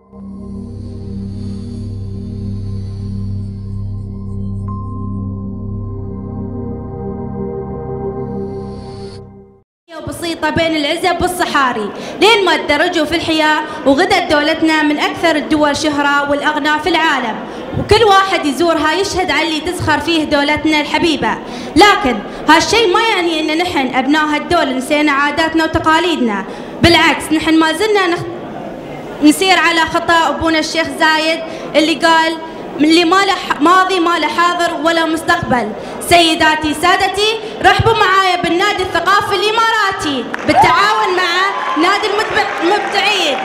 بسيطة بين العزب والصحاري لين ما تدرجوا في الحياة وغدت دولتنا من أكثر الدول شهرة والأغنى في العالم وكل واحد يزورها يشهد على اللي تزخر فيه دولتنا الحبيبة لكن هالشيء ما يعني ان نحن ابناء هالدولة نسينا عاداتنا وتقاليدنا بالعكس نحن ما زلنا نخ... نسير على خطى ابونا الشيخ زايد اللي قال اللي ما له ماضي ما له حاضر ولا مستقبل سيداتي سادتي رحبوا معايا بالنادي الثقافي الاماراتي بالتعاون مع نادي المبدعين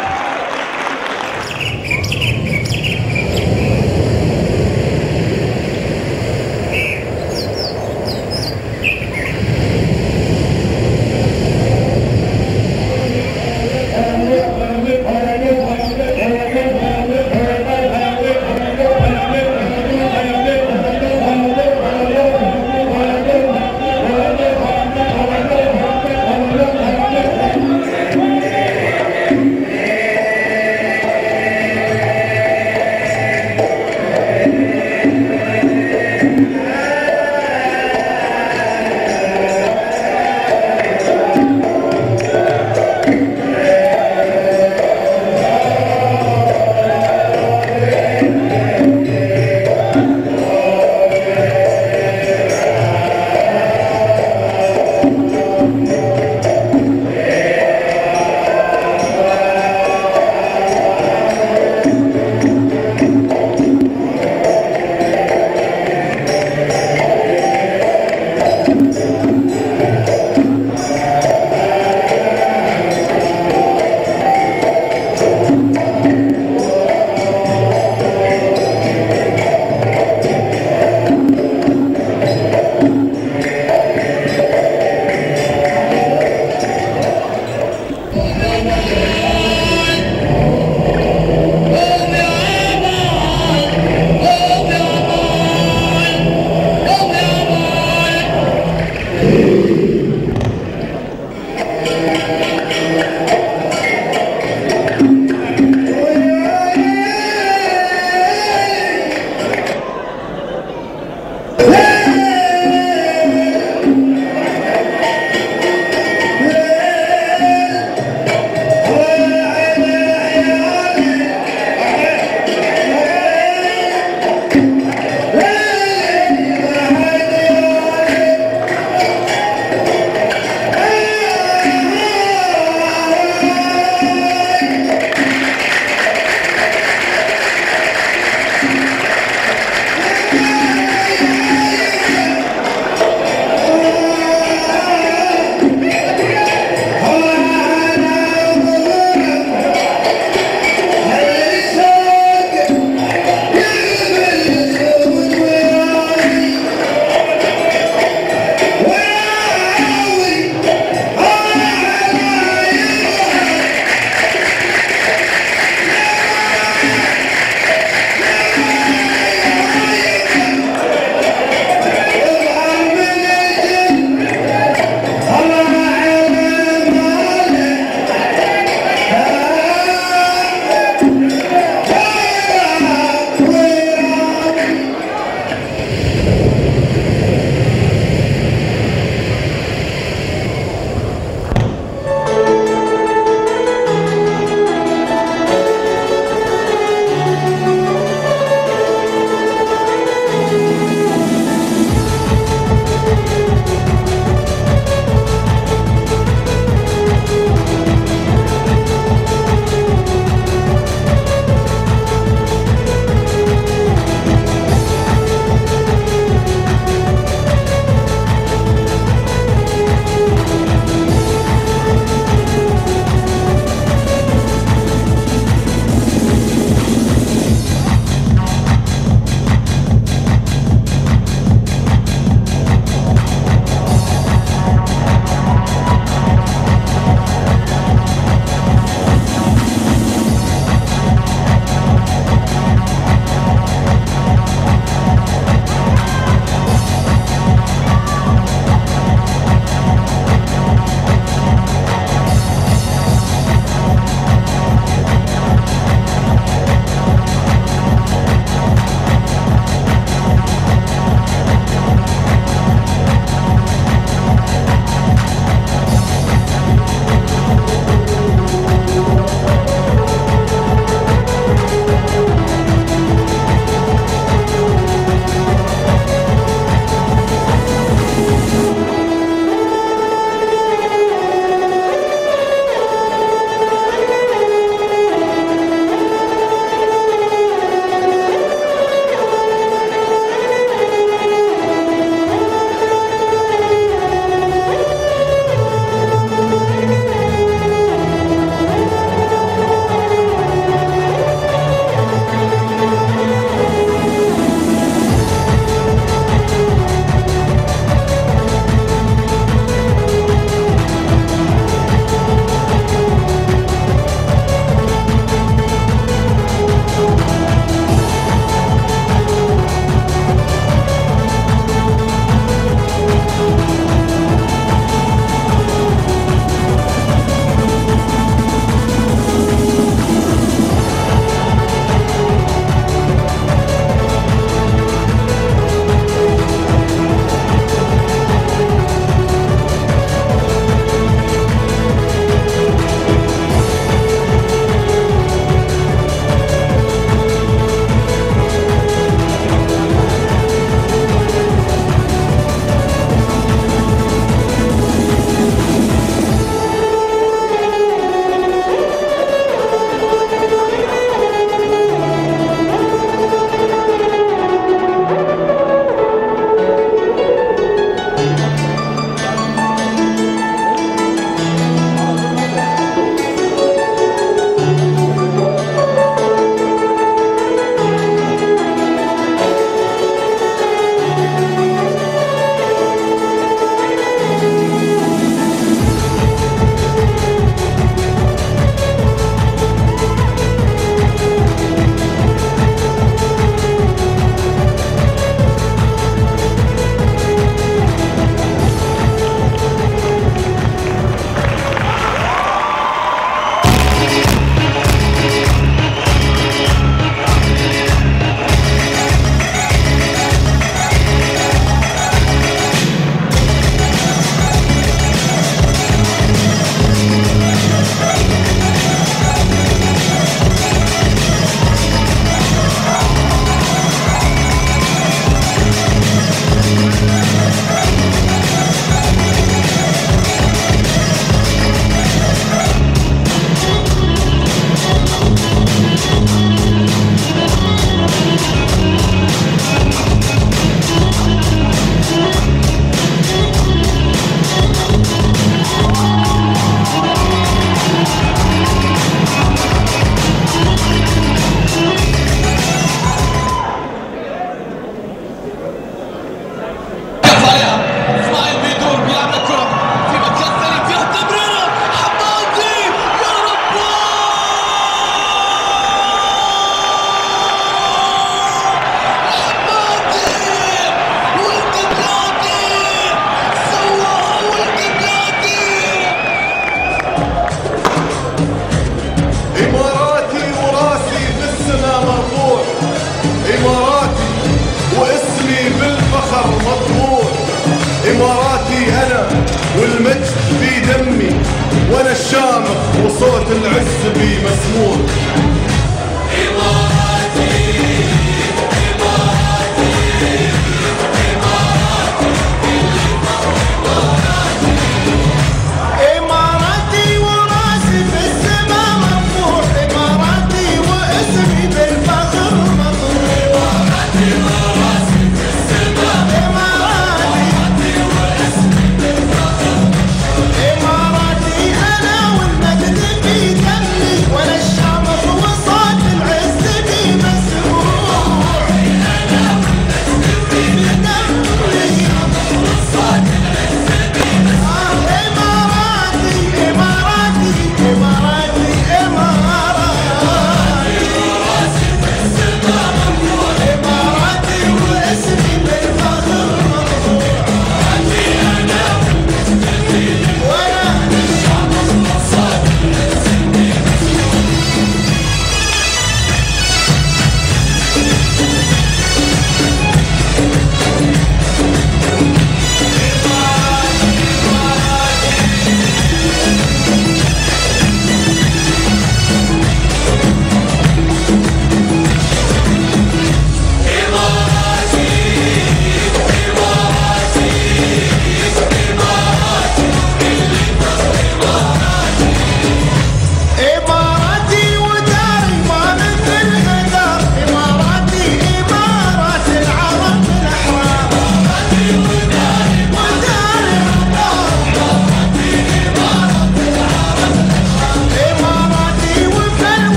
وانا الشامخ وصوت العز بي مسموع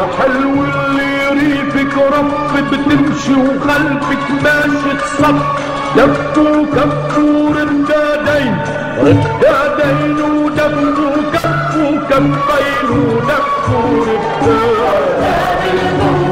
حلو اللي يريفك رفت بتمشي وخلفك ماشي تصف دفوا كفوا ردادين ردادين ودفوا كفوا كفين ودفوا ردادين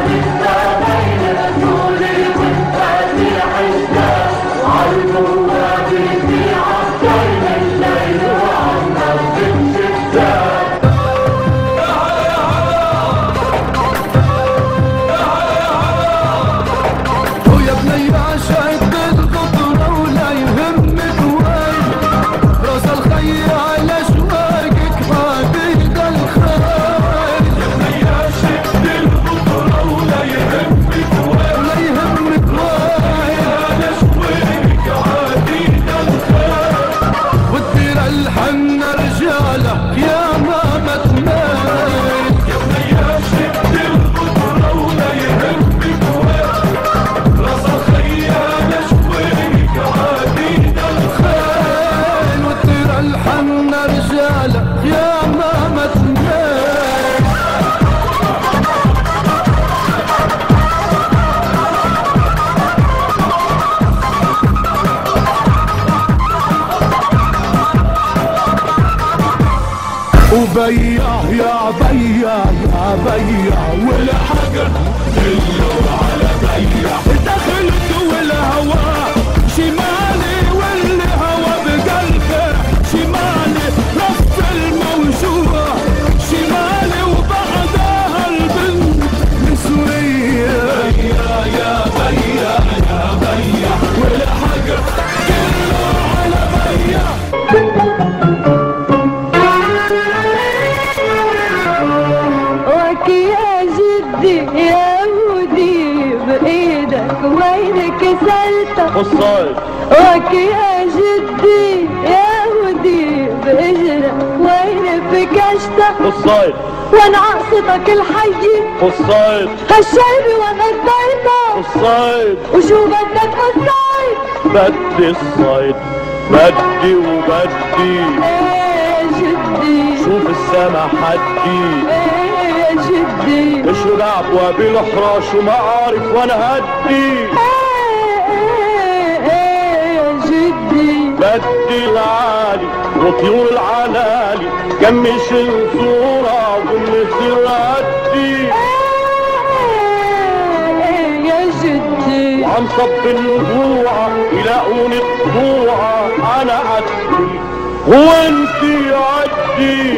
ويا بني عشاق الخطرة ولا يهمك وين راس الخي على شواقك حديد الخير يا بني عشاق الخطرة ولا يهمك وين ولا يهمك وين على شواقك حديد الخير وتدير الحنة رجالة يا ماما تميل يا بني عشاق الخطرة ولا يهمك وين راس الخيال شويك عديد الخيل وتطير الحنة رجالة يا ماما تنين وبيع يا بيع يا بيع والحق اللور على بيع دخلت والهوى شمالي والهوى بقلبه شمالي نفس الموجوع شمالي وبعدها البنت نسوية يا يا بيع يا بيع والحق اللور على بيع وك يا جدي يا ودي بإيدك وينك سلتك الصيد وك يا جدي يا ودي بإجرك وين بكشتك الصيد وانا عقصتك الحي الصيد هالشيبي وانا اديتك الصيد وشو بدك بالصيد بدي الصيد بدي وبدي ايه جدي شوف السما حدي ايه جدي اشرب عبوة بالحراش وما عارف وانا هدي ايه ايه ايه جدي بدي العالي وطيور العلالي كمش الصورة والنسر هدي ايه يا جدي وعم صب النبوعة يلاقوني طبوعة انا عدي وانتي عدي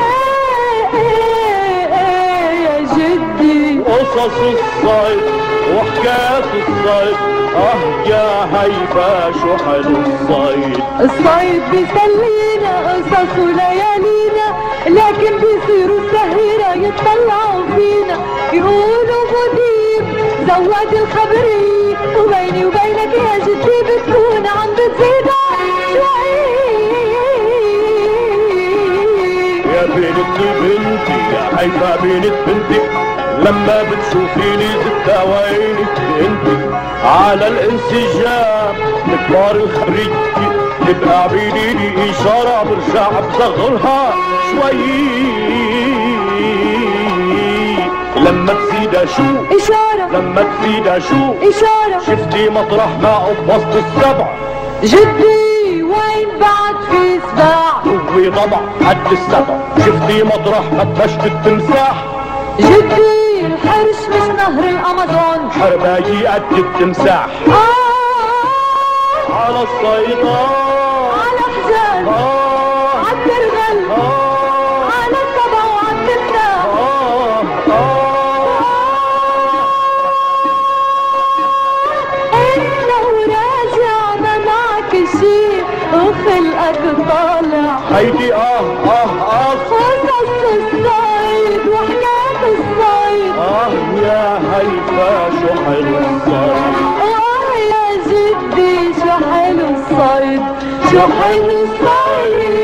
يا جدي قصص الصيد وحكايات الصيد اه يا هيفا شو حلو الصيد الصيد بيسلينا قصص وليالينا لكن بيصيروا السهيرة يطلعوا فينا يقولوا مدير زود الخبري وبيني وبينك يا جدي بتكون عم بتزيد شوي يا بنت بنتي يا هيفا بنت بنتي لما بتشوفيني زدت وينك انت على الانسجام كبار الخريج تبقى عبيدي لي اشاره برجع بصغرها شوي لما تزيد شو إشارة لما تزيد شو إشارة شفتي مطرح ما قبضت السبع جدي وين بعد في سباع هو ضبع قد السبع شفتي مطرح ما تفشت التمساح جدي الحرش مش نهر الامازون حربايي قد التمساح آه على الصيدان على حجاز آه عالترغل آه على السبع وعالتمساح آه آه إحنا وراجعنا معك شي وخلقك طالع هيدي آه آه آه قصص الصيد وحكاية الصيد آه يا هيفا شو حلو الصيد آه يا جدي شو حلو الصيد شو حلو الصيد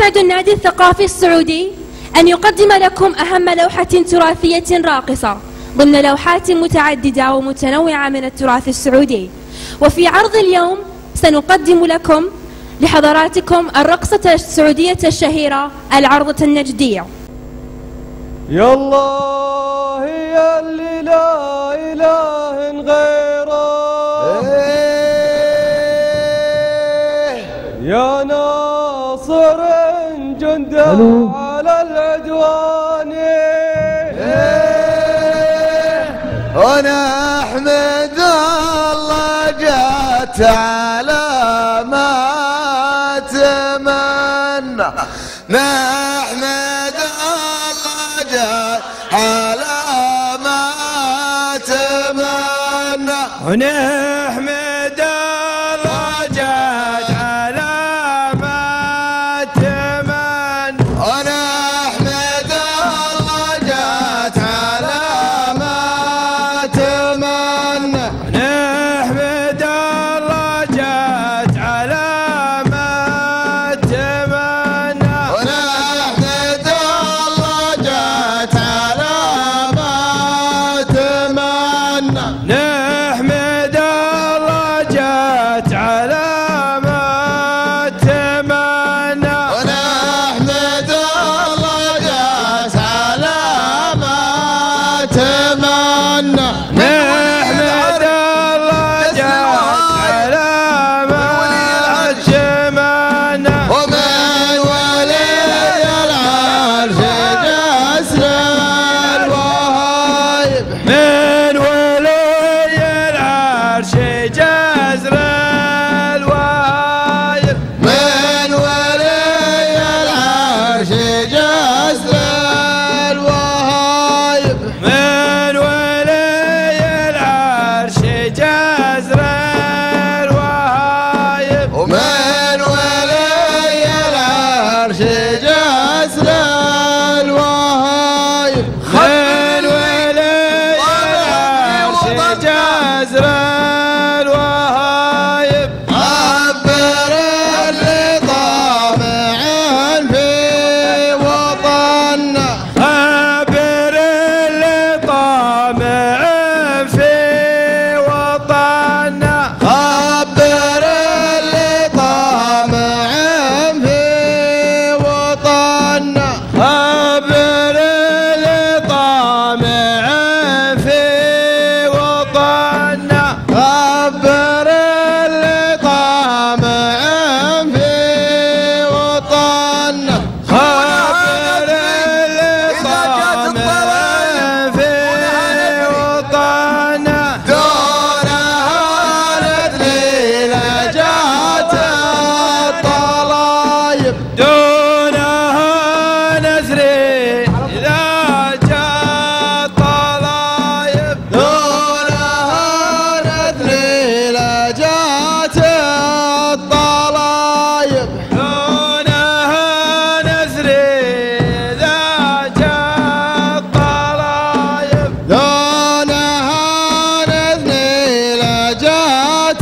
يسعد النادي الثقافي السعودي أن يقدم لكم أهم لوحة تراثية راقصة ضمن لوحات متعددة ومتنوعة من التراث السعودي وفي عرض اليوم سنقدم لكم لحضراتكم الرقصة السعودية الشهيرة العرضة النجدية يا الله يا اللي لا إله غيره يا ناصر جنده على العدوان وانا احمد الله جات على ما تمنى نحمد الله جات على ما تمنى ونحمد الله جات على ما تمنى وانا احمد الله جات على ما تمنى نحمد الله جات على ما تمنى ونحمد الله جات على ما تمنى نحمد الله جات على ما تمنى ونحمد الله جات على ما تمنى نحمد الله جات على ما تمنى ومن ولي العرش جسر الوهايب من ولي العرش جزر الوايب من ولي العرش جسر الوهايب من ولي العرش جزر الوايب ومن ولي العرش جسر الوهايب من ولي العرش جزر الوايب عبر اللي طامع في وطننا عبر اللي طامع في وطننا عبر اللي طامع في وطننا عبر اللي طامع في وطننا عبر اللي طامع في وطننا خبر اللي طامع في وطننا دونها ندري لجات الطلايب دونها نزري إذا جاء طلايب دونها ندري لجات الطلايب دونها نزري إذا جاء طلايب دونها ندري لجات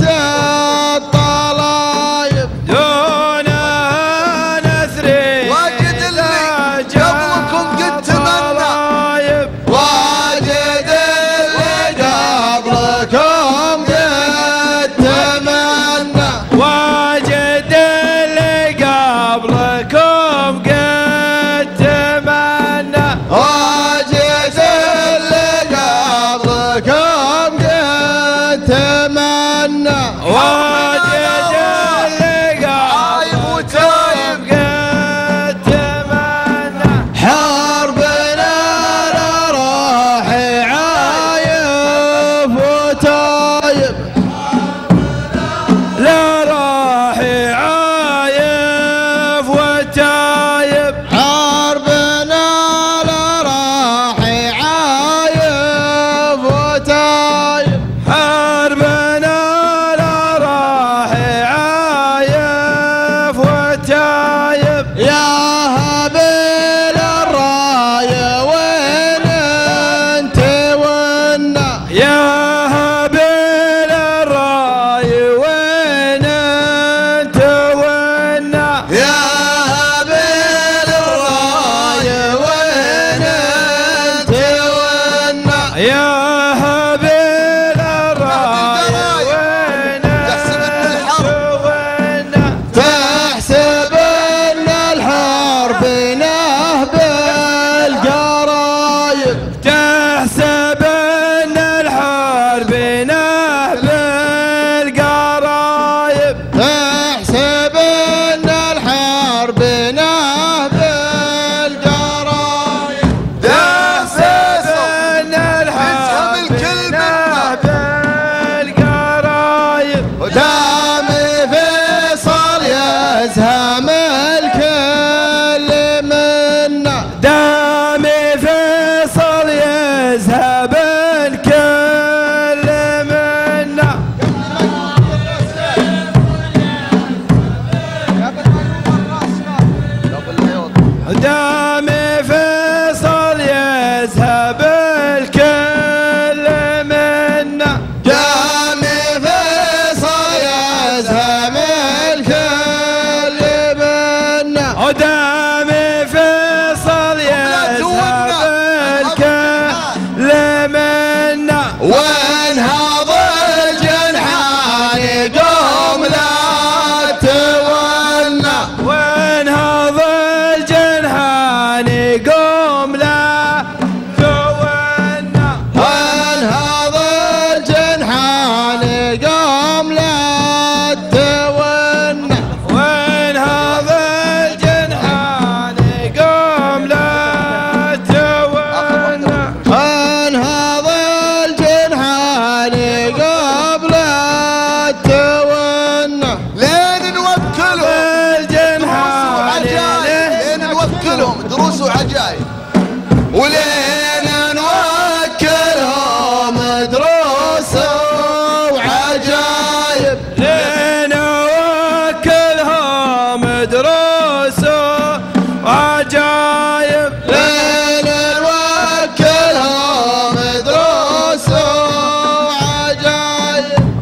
الطلايب دونها نزري واجد اللي إذا جاء قبلكم قد تمنى. طلايب واجد اللي قبلكم قد تمنى واجد اللي قبلكم قد تمنى واجد اللي قبلكم قد تمنى واجد اللي قبلكم قد تمنى حربنا لا راح عايف وتايب لا راح عايف وتايب حربنا لا راح عايف وتايب حربنا لا راح عايف وتايب يا هبيل الراية وين انت ونا يا هبيل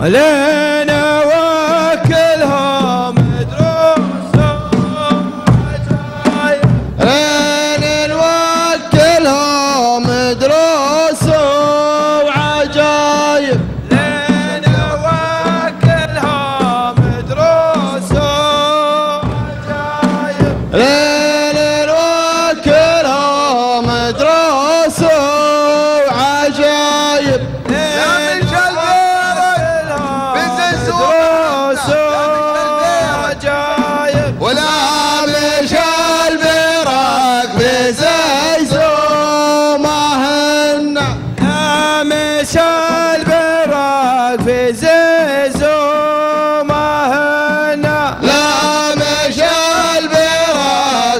لنا وكلهم دروس وعجايب لين نوكلهم دروس وعجايب لنا وكلهم دروس وعجايب لين نوكلهم دروس وعجايب ولا مش البرق بزيزومهن مش البراق في زيزو مهنا لا مش البرق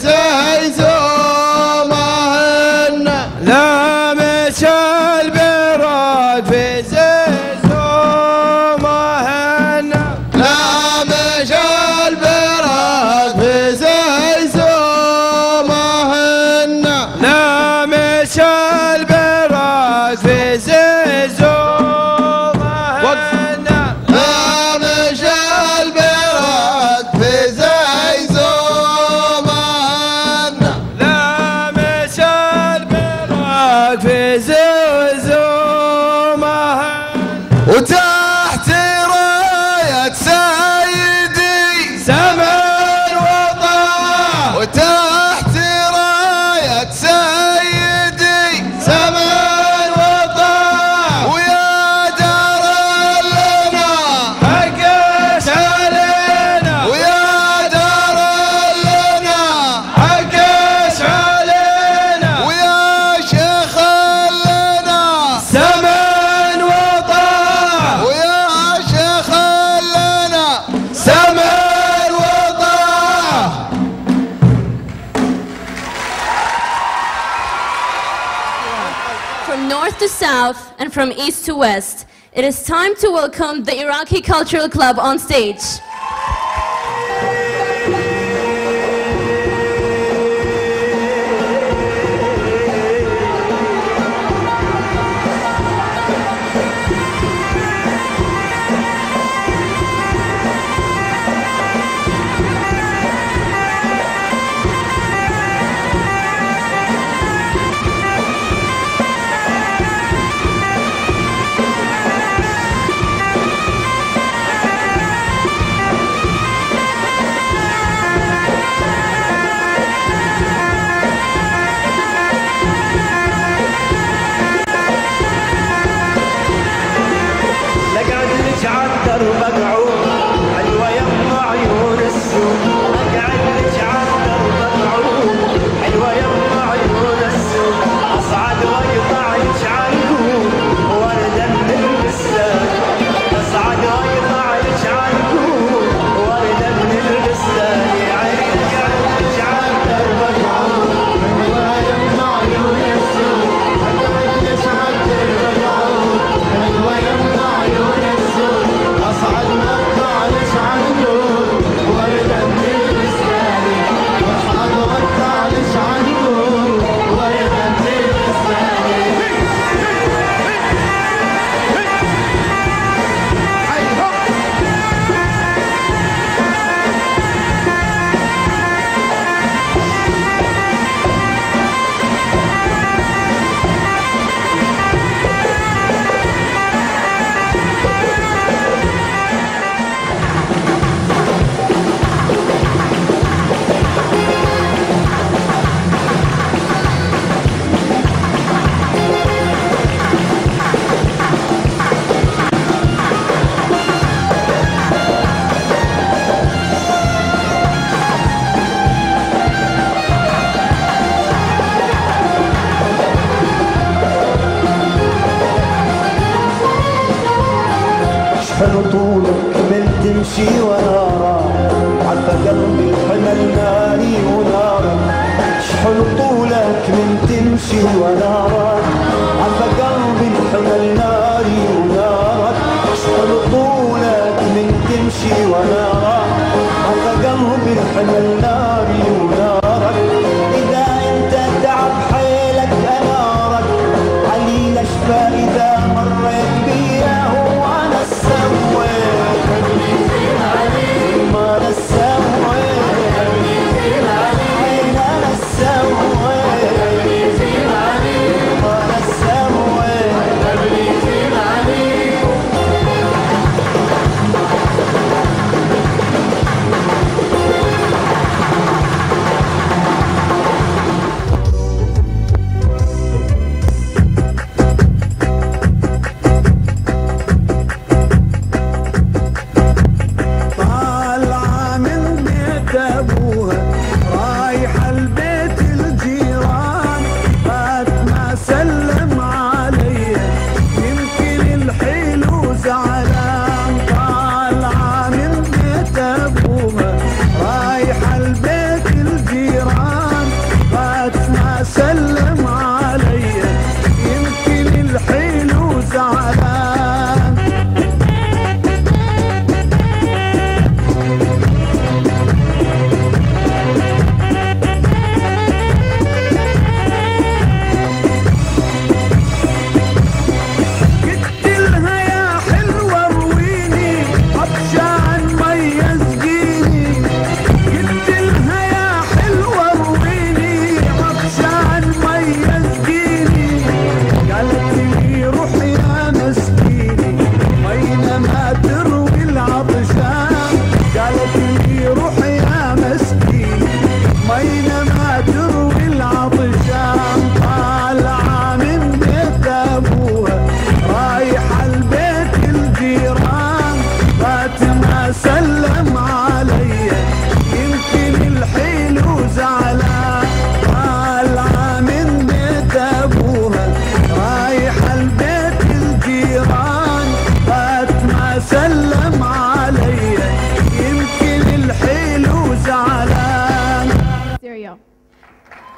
بزيزومهن لا مش البراق في زيزو مهنا لا مش البرق بزيزومهن لا مش البراق في زيزو مهنا لا مش البرق بزيزومهن لا مش البراق في زيزو مهنا وتحت راية سيدي زمن وطاع وتحت راية سيدي زمن وطاع ويا دار لنا حقش علينا ويا دار لنا حقش علينا ويا شيخ لنا زمن وطاع ويا شيخ لنا زمن وطاع From north to south and from east to west, it is time to welcome the Iraqi Cultural Club on stage. لقعد لك عالدرب اقعد حلوه يما عيون السوق اقعد لك عالدرب اقعد حلوه يما عيون السوق اصعد واقطع لك عنقود وردا من البستان اصعد واقطع لك عنقود وردا من البستان يا عيني اقعد لك عالدرب اقعد حلوه يما عيون السوق اقعد لك عالدرب اقعد حلوه يما عيون السوق اصعد مقطع لك عنقود وردا من البستان اصعد واقطع لك عنقود وردا من البستان حلو طولك من تمشي وانا راح عبى قلبي حمل ناري ونارك حلو طولك من تمشي وانا راح عبى قلبي حمل ناري ونارك حلو طولك من تمشي وانا راح عبى قلبي حمل ناري ونارك اذا انت تعب حيلك انارك علي الاشفى اذا مريت بيه وانا السلام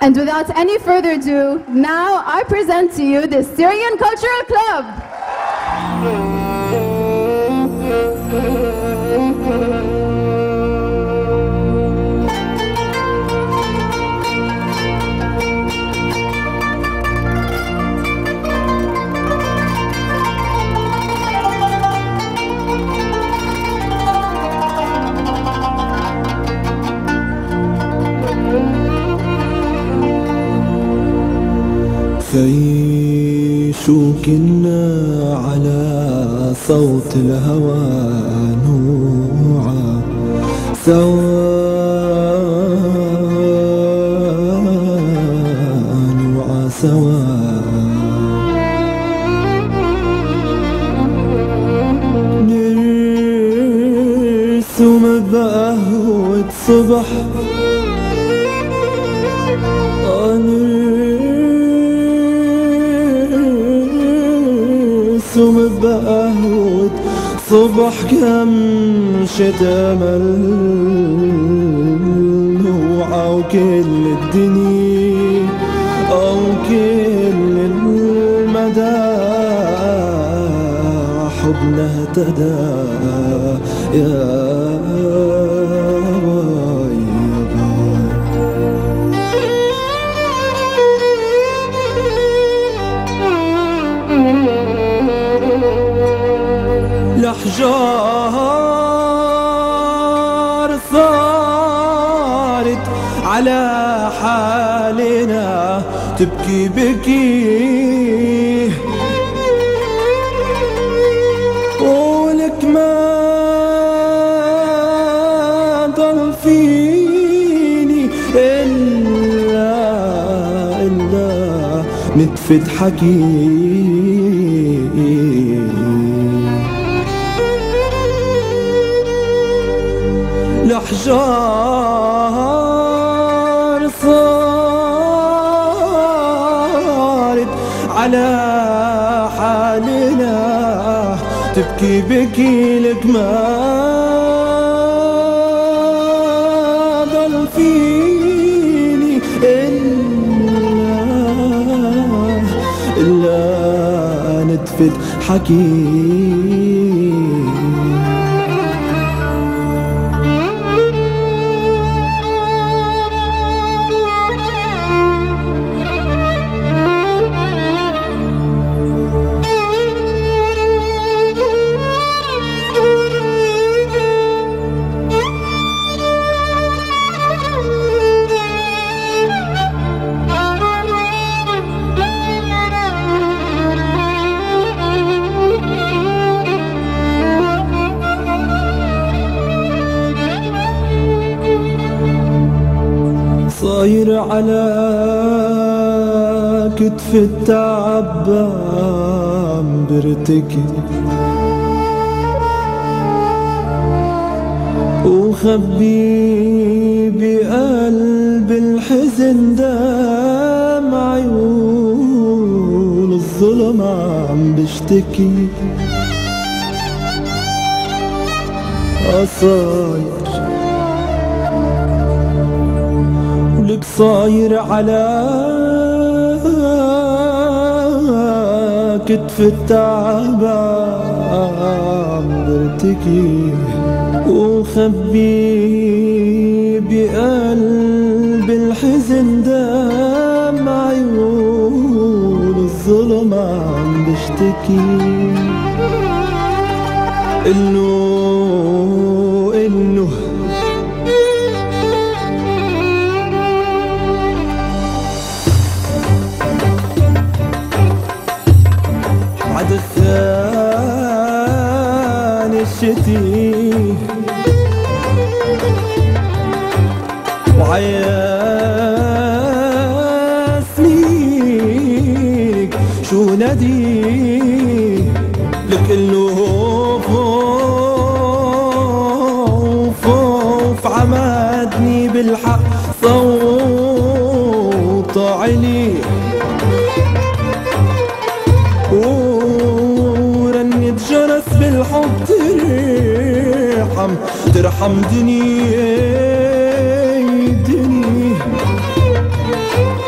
And without any further ado, now I present to you the Syrian Cultural Club. فيشو كنا على صوت الهوى نوعا سوا نوعا سوا نرسم بقهوة صبح نرسم بقهوة صبح كم شتمل نوعة وكل الدنيا أو كل المدى حبنا اهتدى يا باي يا باي الأحجار صارت على حالنا تبكي بكي قولك ما ضل فيني إلا إلا نتفت حكي الأحجار صارت على حالنا تبكي بكي لك ما ضل فيني إلا إلا نتفت حكي صاير على كتف التعبان برتكي وخبي بقلب الحزن دام عيون الظلم عم بشتكي صاير ولك صاير على كتف التعبان برتكي وخبي بقلب الحزن دام عيون الظلم عم بشتكي انه انه بعد الثاني الشتي وعيا سنينك شو ندي لك انه خوف خوف عمدني بالحق صوت علي ورنة جرس بالحب ترحم ترحم دنيا دنيا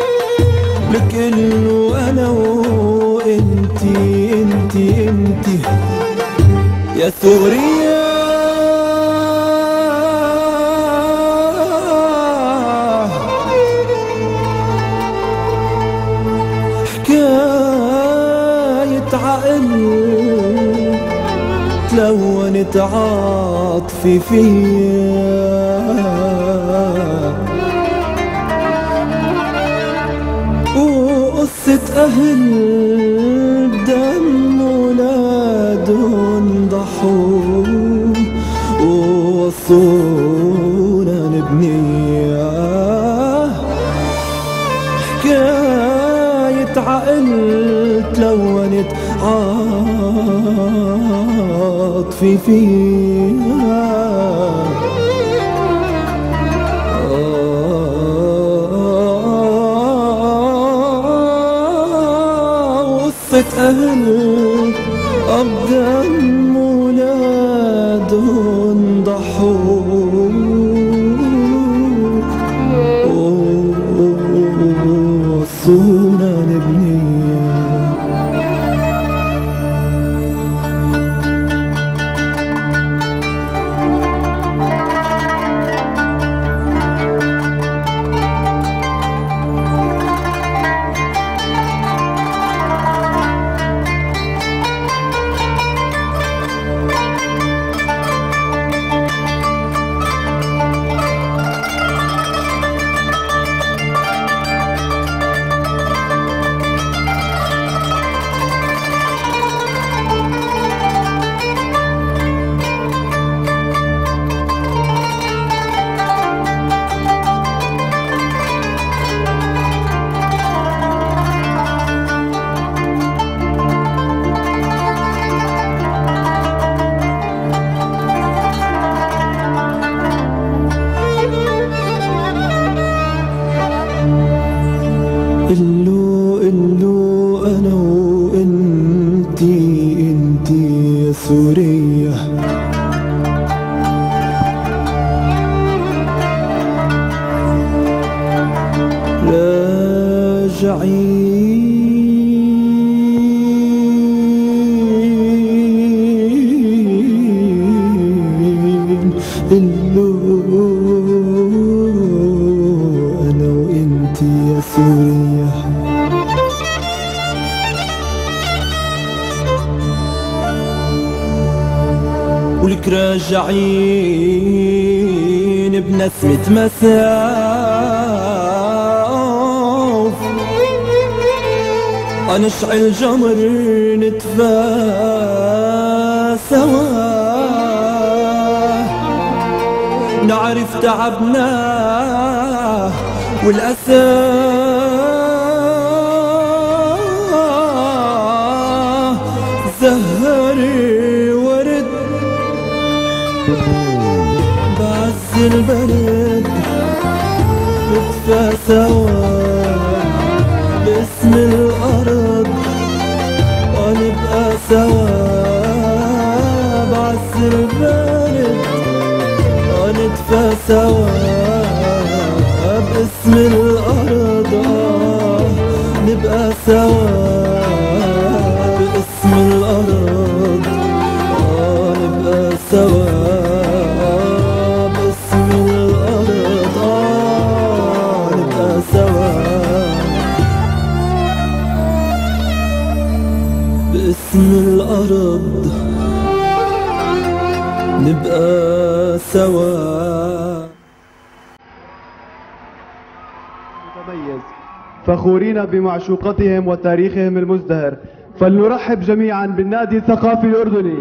كله انا وانتي انتي انتي يا سوريا حكاية عقل تلونت عاطفي فيا وقصة أهل دم ولادهم ضحوا ووصونا نبني حكاية عقل تلونت عاطفي فيها وقصة أهل أبدا ولادهم ضحوا وصونا نبني إلو إلو أنا وإنتي إنتي يا سوريا راجعين إلو أنا وإنتي يا سوريا ولك راجعين بنسمة مساف أنشعل جمر نتفا سوا نعرف تعبنا والأسى زهر ورد بعز البرد نتفى سوا باسم الأرض ونبقى سوا بعز البرد ونتفى سوا باسم الأرض آه، نبقى سوا باسم الأرض آه، نبقى سوا باسم الأرض آه، نبقى سوا باسم الأرض نبقى سوا متميز فخورين بمعشوقتهم وتاريخهم المزدهر فلنرحب جميعا بالنادي الثقافي الأردني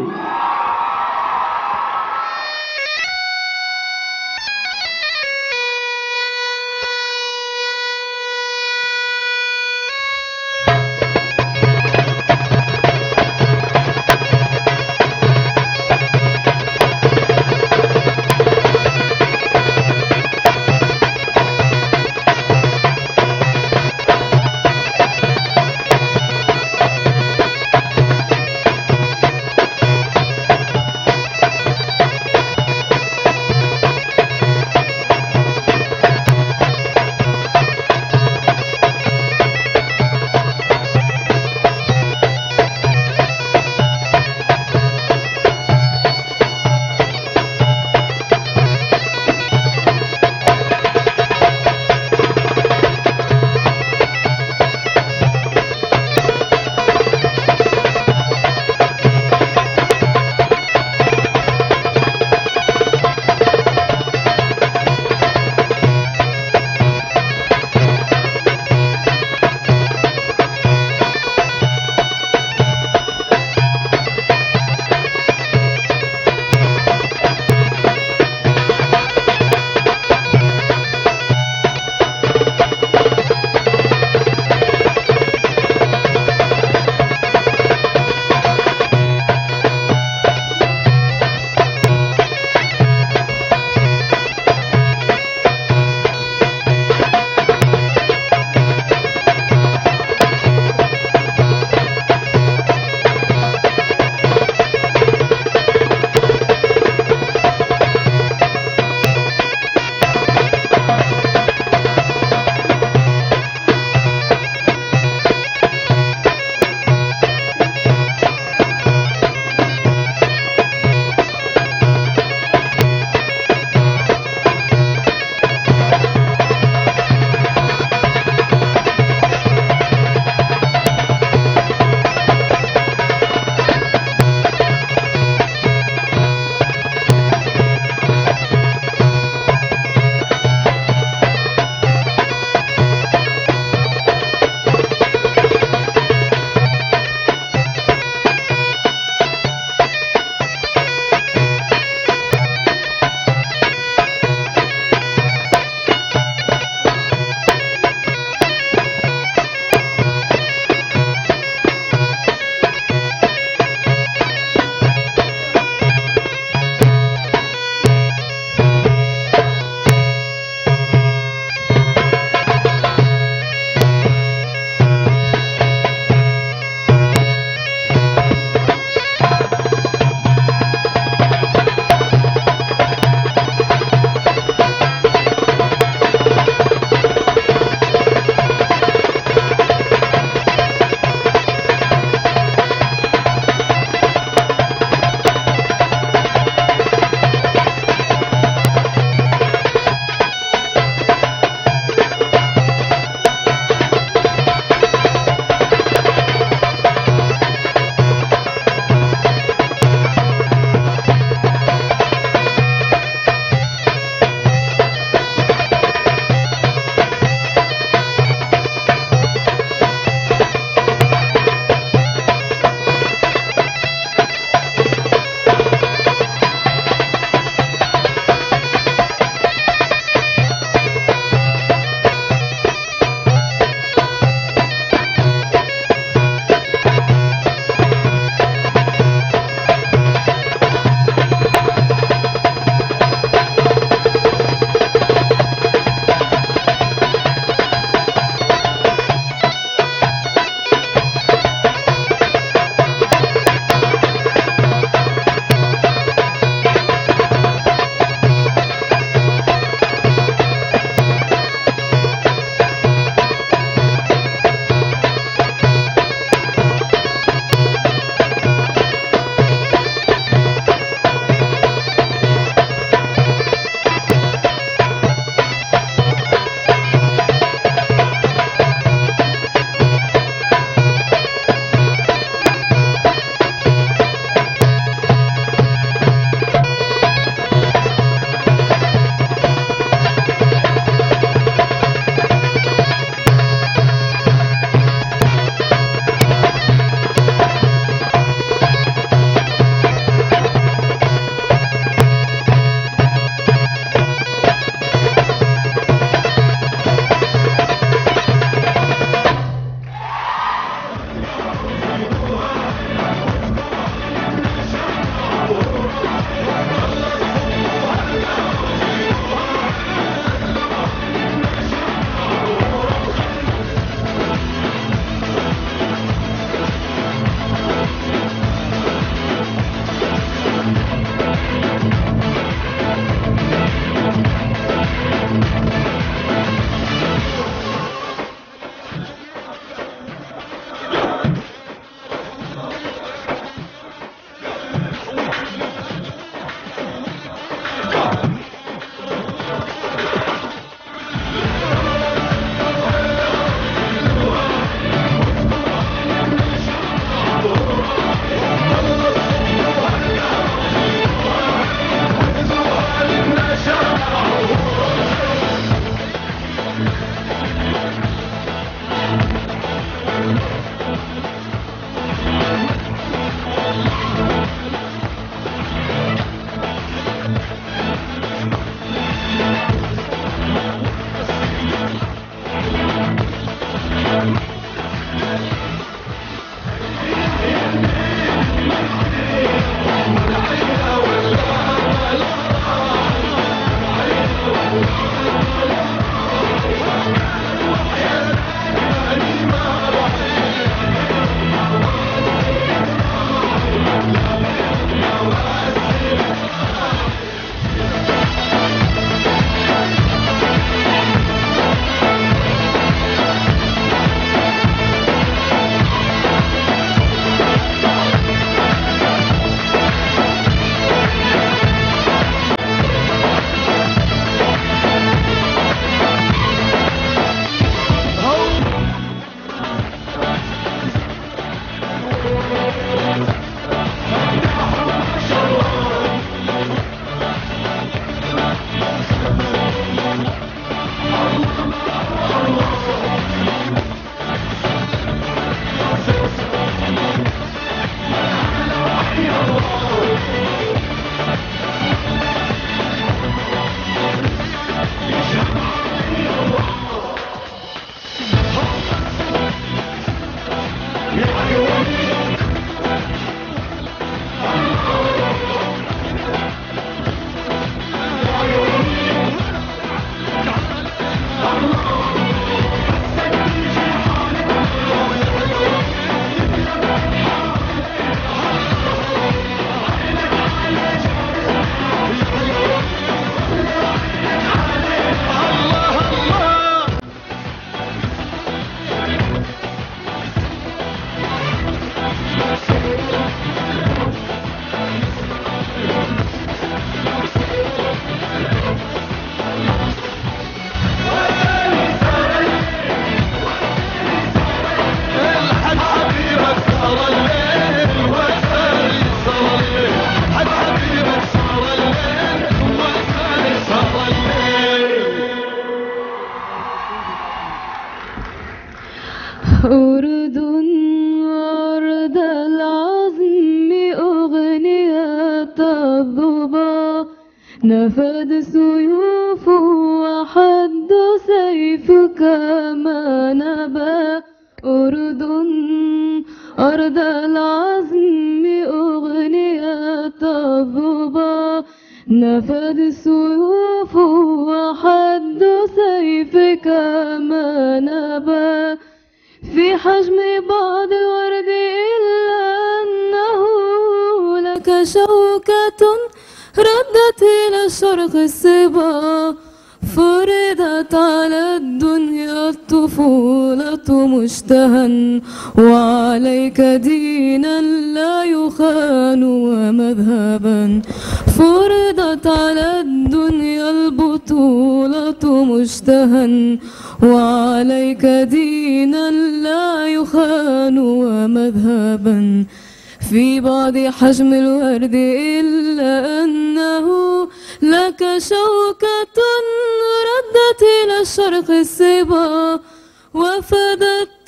الظبا نفد سيوف وحد سيفك ما نبى أردن أرض العزم أغنية الظبا نفد السيوف وحد سيفك ما نبى في حجم بعض الورد إلا أنه لك شوكة ردت إلى الشرق الصبا فرضت على الدنيا الطفولة مشتهى وعليك دينا لا يخان ومذهبا فرضت على الدنيا البطولة مشتهى وعليك دينا لا يخان ومذهبا في بعض حجم الورد إلا أنه لك شوكة ردت إلى الشرق الصبا وفدت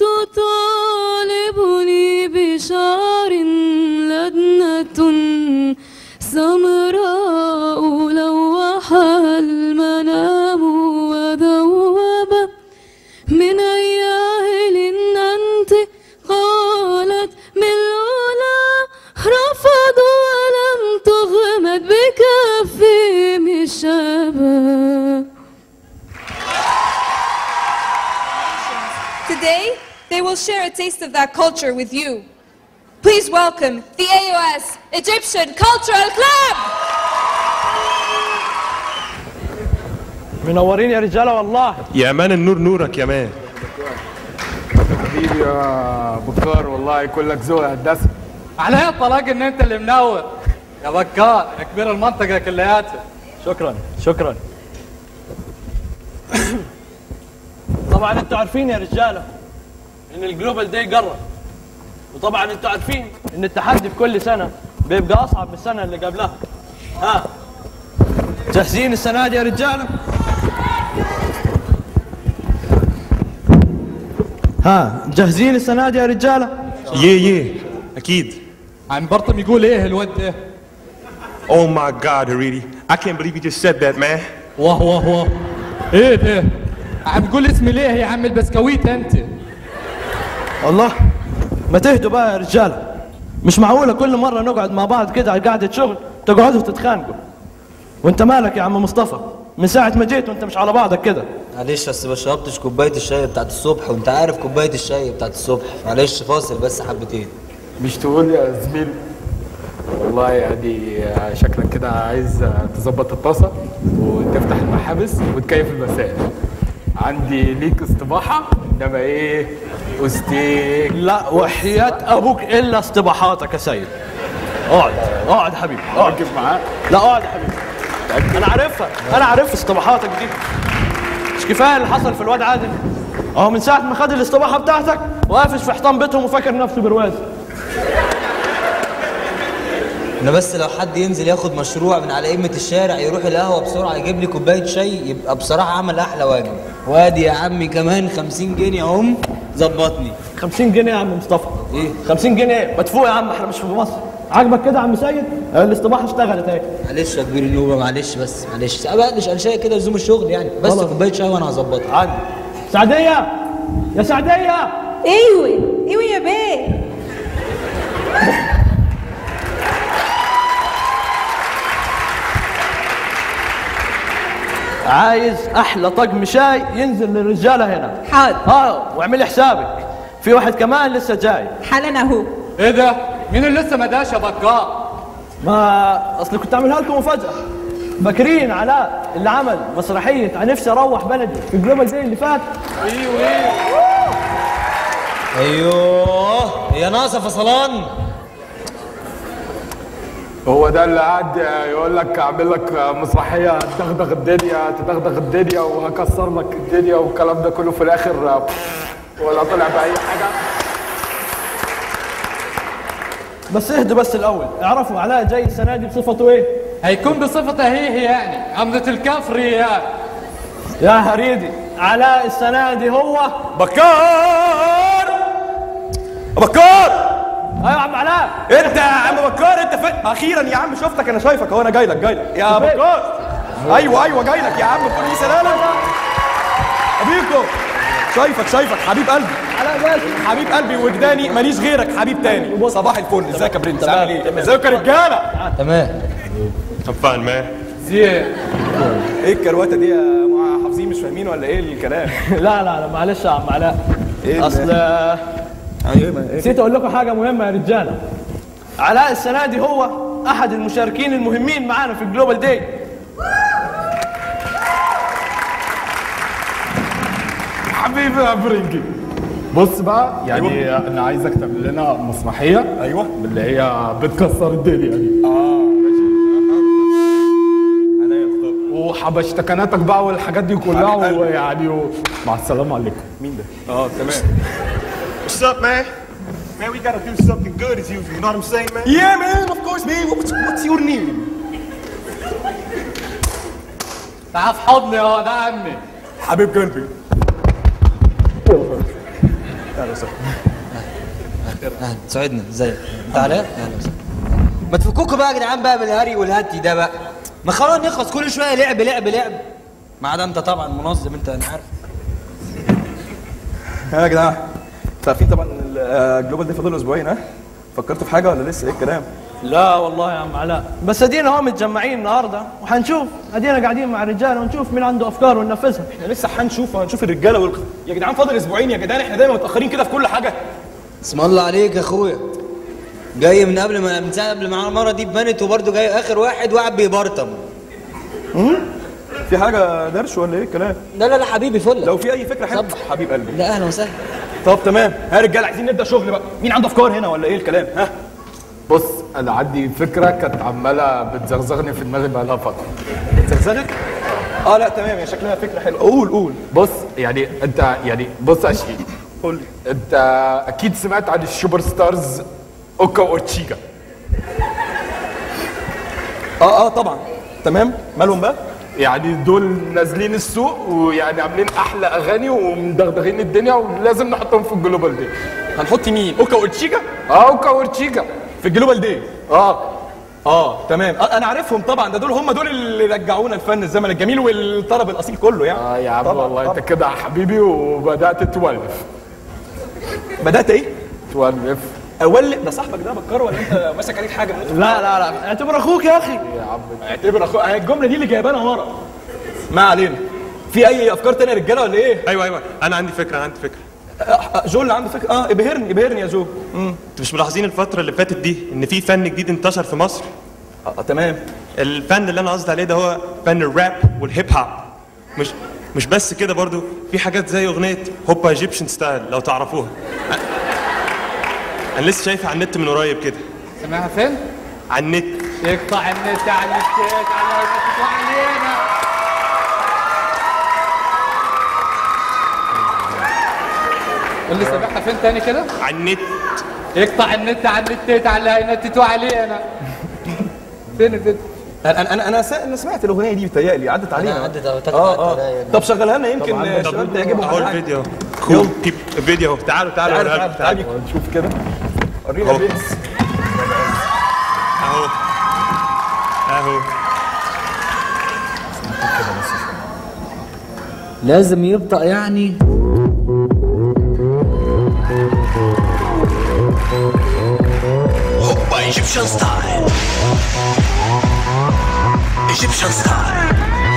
طالبني بشعر لدنة سمراء لوحها المنام وذوب من أي أهل أنت قالت من الأولى رفضوا ولم تغمد بكفهم الشباب Today, they will share a taste of that culture with you. Please welcome the AOS Egyptian Cultural Club! منورين يا رجاله والله يا مان النور نورك يا مان حبيبي يا بكار والله كلك ذوق يا هندسه على الطلاق ان انت اللي منور يا بكار يا كبير المنطقه كلياتها شكرا شكرا طبعا انتوا عارفين يا رجاله ان الجلوبال داي قرب وطبعا انتوا عارفين ان التحدي في كل سنه بيبقى اصعب من السنه اللي قبلها ها جاهزين السنه دي يا رجاله ها جاهزين السنه دي يا رجاله يه يه اكيد عم برطم يقول ايه الواد ده Oh my God, Haridi. I can't believe you just said that, man. واه واه واه ايه ده عم تقول اسمي ليه يا عم البسكويت انت والله ما تهدوا بقى يا رجاله مش معقوله كل مره نقعد مع بعض كده على قعده شغل تقعدوا تتخانقوا وانت مالك يا عم مصطفى من ساعه ما جيت وانت مش على بعضك كده معلش بس ما شربتش كوبايه الشاي بتاعت الصبح وانت عارف كوبايه الشاي بتاعت الصبح معلش فاصل بس حبتين مش تقول يا زميلي والله يعني شكلك كده عايز تظبط الطاسه وتفتح المحابس وتكيف المسائل عندي ليك استباحه انما ايه استيك لا وحياة ابوك الا استباحاتك يا سيد اقعد اقعد يا حبيبي اقعد معاه لا اقعد يا حبيبي انا عارفها انا عارف استباحاتك دي مش كفايه اللي حصل في الواد عادل اهو من ساعه ما خد الاستباحه بتاعتك وقافش في حيطان بيتهم وفاكر نفسه برواز انا بس لو حد ينزل ياخد مشروع من على قمه الشارع يروح القهوه بسرعه يجيب لي كوبايه شاي يبقى بصراحه عمل احلى واجب وادي يا عمي كمان 50 جنيه اهم ظبطني 50 جنيه يا عم مصطفى ايه 50 جنيه مدفوع يا عم احنا مش في مصر عاجبك كده يا عم سيد الاستباحه اشتغلت اهي معلش يا كبير النوبه معلش بس معلش ابقلش انشاء كده لزوم الشغل يعني بس غلط. كوبايه شاي وانا هظبطها عادي سعديه يا سعديه ايوه ايوه يا بيه عايز احلى طقم شاي ينزل للرجاله هنا حاضر اه واعملي حسابك في واحد كمان لسه جاي حالا اهو ايه ده مين اللي لسه ما داش يا بكار ما اصل كنت اعملها لكم مفاجاه فاكرين علاء اللي عمل مسرحيه عن نفسي اروح بلدي في الجلوبال داي اللي فات ايوه ايوه ايوه هي ناقصه فصلان هو ده اللي قاعد يقول لك اعمل لك مسرحيه تدغدغ الدنيا تدغدغ الدنيا وهكسر لك الدنيا والكلام ده كله في الاخر ولا طلع باي حاجه بس اهدوا بس الاول اعرفوا علاء جاي السنه دي بصفته ايه هيكون بصفته هي هي يعني عمدة الكفر يعني يا هريدي علاء السنه دي هو بكار بكار ايوه يا عم علاء انت يا عم بكار انت فين اخيرا يا عم شفتك انا شايفك اهو انا جاي لك جاي لك يا فين؟ بكار ايوه ايوه جاي لك يا عم كل سلالة ابيكو شايفك شايفك حبيب قلبي علاء ماشي حبيب قلبي وجداني ماليش غيرك حبيب تاني صباح الفل ازيك يا برنس عامل ايه ازيك يا رجاله تمام I'm fine man زين ايه الكروته دي يا مع حافظين مش فاهمين ولا ايه الكلام لا لا لا معلش يا عم علاء إيه ال- اصل ايوه ما ايه نسيت اقول لكم حاجه مهمه يا رجاله علاء السنه دي هو احد المشاركين المهمين معانا في الجلوبال داي حبيبي يا برنجي بص بقى يعني أيوة. انا عايزك تعمل لنا مسرحيه ايوه اللي هي بتكسر الدنيا دي اه وحبشتكناتك بقى والحاجات دي كلها حبيب قلبي. ويعني و... مع السلامه عليكم مين ده اه تمام What's up, man? Man, we gotta do something good as usual. You know what I'm saying, man? Yeah, man, of course, man. What's, what's your name? تعال في حضني يا ده عمي حبيب قلبي اهلا وسهلا اهلا سعدنا ازيك انت علاء اهلا وسهلا ما تفكوكوا بقى يا جدعان بقى من الهري والهتي ده بقى ما خلاص نخلص كل شويه لعب لعب لعب ما عدا انت طبعا منظم انت انا عارف ها يا جدعان انتوا عارفين طبعا ال- آه، الجلوبال ده فاضل له اسبوعين ها فكرتوا في حاجه ولا لسه ايه الكلام لا والله يا عم علاء بس ادينا اهو متجمعين النهارده وحنشوف ادينا قاعدين مع الرجال ونشوف مين عنده افكار وننفذها احنا لسه هنشوف هنشوف الرجاله والخ... يا جدعان فاضل اسبوعين يا جدعان احنا دايما متاخرين كده في كل حاجه اسم الله عليك يا اخويا جاي من قبل ما من ساعه قبل ما المره دي اتبنت وبرده جاي اخر واحد وقاعد بيبرطم في حاجه درش ولا ايه الكلام لا لا لا حبيبي فل لو في اي فكره حلوه حبيب قلبي لا اهلا وسهلا طب تمام ها يا رجاله عايزين نبدا شغل بقى مين عنده افكار هنا ولا ايه الكلام ها بص انا عندي فكره كانت عماله بتزغزغني في دماغي بقى لها فتره زغزغت اه لا تمام يا شكلها فكره حلوه قول قول بص يعني انت يعني بص يا شيخ قول لي انت اكيد سمعت عن السوبر ستارز اوكا اورتشيجا اه اه طبعا تمام مالهم بقى يعني دول نازلين السوق ويعني عاملين احلى اغاني ومدغدغين الدنيا ولازم نحطهم في الجلوبال دي هنحط مين اوكا اورتشيجا اه اوكا اورتشيجا في الجلوبال دي اه اه تمام آه انا عارفهم طبعا ده دول هم دول اللي رجعونا الفن الزمن الجميل والطرب الاصيل كله يعني اه يا عم طبعاً، والله طبعاً. انت كده يا حبيبي وبدات تولف بدات ايه تولف اول ده صاحبك ده بكر ولا انت ماسك عليك حاجه من لا لا لا اعتبر اخوك يا اخي يا عم اعتبر اخو آه، الجمله دي اللي جايبانا ورا ما علينا في اي افكار تانية يا رجاله ولا ايه ايوه ايوه انا عندي فكره انا عندي فكره آه، آه، جو اللي عنده فكره اه ابهرني ابهرني يا جو امم انتوا مش ملاحظين الفتره اللي فاتت دي ان في فن جديد انتشر في مصر اه تمام الفن اللي انا قصدي عليه ده هو فن الراب والهيب هوب مش مش بس كده برضو في حاجات زي اغنيه هوبا ايجيبشن ستايل لو تعرفوها انا لسه شايفها على النت من قريب كده سامعها فين؟ على النت يقطع النت على النت على النت علينا قول لي سامعها فين تاني كده؟ على النت يقطع النت على النت على النت علينا فين الفيديو؟ انا انا انا سا- انا سمعت الاغنيه دي بتهيألي عدت علينا عدت أو تك- اه عدت اه عليا. طب شغلها لنا يمكن طبعاً. الشباب تعجبهم اهو ولا حاجة. الفيديو خد كيب الفيديو اهو تعالوا تعالوا تعالى أوريها لكم، تعالى تعالوا. تعالى نشوف كده ورينا أهو. البيس اهو اهو لازم يبطأ يعني هوبا ايجيبشن ستايل ايجيبشن ستايل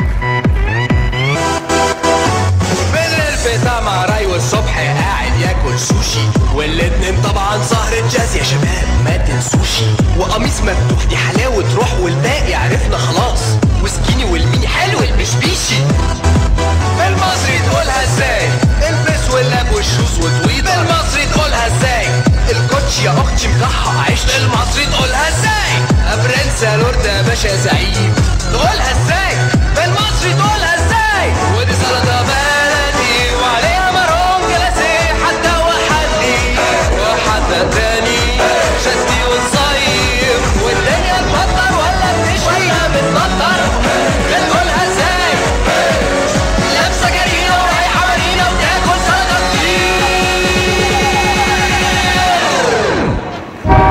من الفطار مع راي والصبح قاعد ياكل سوشي والاتنين طبعا سهرة جاز يا شباب ما تنسوشي وقميص مفتوح دي حلاوة روح والباقي عرفنا خلاص وسكيني والميني حلو المشبيشي بالمصري تقولها ازاي البس واللاب والشوز وطويل بالمصري تقولها ازاي الكوتش يا اختي مكحة عيش بالمصري تقولها ازاي برنس يا لورد يا باشا زعيم تقولها ازاي بالمصري تقولها ازاي ودي سلطة بلدي وعليها مرون جلاسي حتى وحدي وحتى تاني شتي ونصيف والدنيا تمطر ولا بتشتي ولا بتمطر بتقولها ازاي لابسه جريده ورايحه مدينه وتاكل سلطه كتير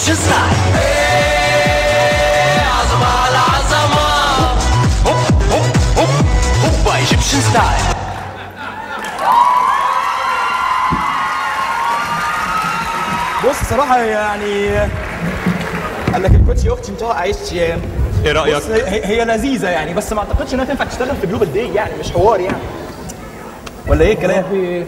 ايجيبشن ستايل عظمة على عظمة هوب هوب هوب هوبا ايجيبشن ستايل بص صراحه يعني قال لك الكوتش يا اختي انت عايش ايه رأيك؟ بص هي, هي لذيذه يعني بس ما اعتقدش انها تنفع تشتغل في جلوبال دي يعني مش حوار يعني ولا ايه الكلام؟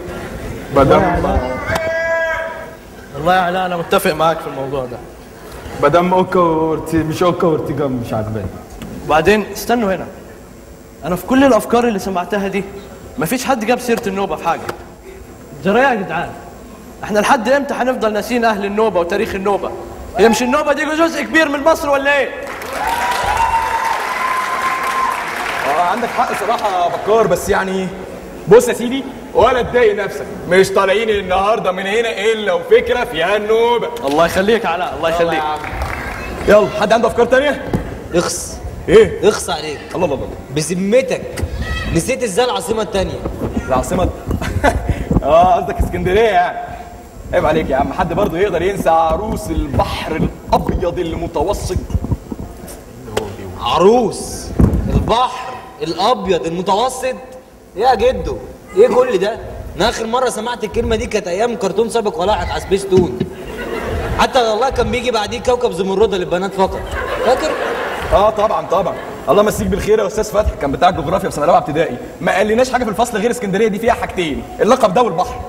والله يا علاء انا متفق معاك في الموضوع ده مدام اوكا ورتي مش اوكا وارتيجان مش عاجباني وبعدين استنوا هنا انا في كل الافكار اللي سمعتها دي مفيش حد جاب سيره النوبه في حاجه جرى يا جدعان احنا لحد امتى هنفضل ناسيين اهل النوبه وتاريخ النوبه هي مش النوبه دي جزء كبير من مصر ولا ايه اه عندك حق صراحه يا بكار بس يعني بص يا سيدي ولا تضايق نفسك مش طالعين النهارده من هنا الا وفكره فيها النوبه الله يخليك يا علاء الله يخليك يلا حد عنده افكار تانية؟ اخس ايه؟ اخس عليك الله الله الله بذمتك نسيت ازاي العاصمه التانية العاصمه اه قصدك اسكندريه يعني عيب عليك يا عم حد برضه يقدر ينسى عروس البحر الابيض المتوسط عروس البحر الابيض المتوسط يا جدو ايه كل ده انا اخر مره سمعت الكلمه دي كانت ايام كرتون سابق ولاحق على سبيس تون حتى والله كان بيجي بعديه كوكب زمرده للبنات فقط فاكر اه طبعا طبعا الله يمسيك بالخير يا استاذ فتحي كان بتاع الجغرافيا في سنه رابعه ابتدائي ما قالناش حاجه في الفصل غير اسكندريه دي فيها حاجتين اللقب ده والبحر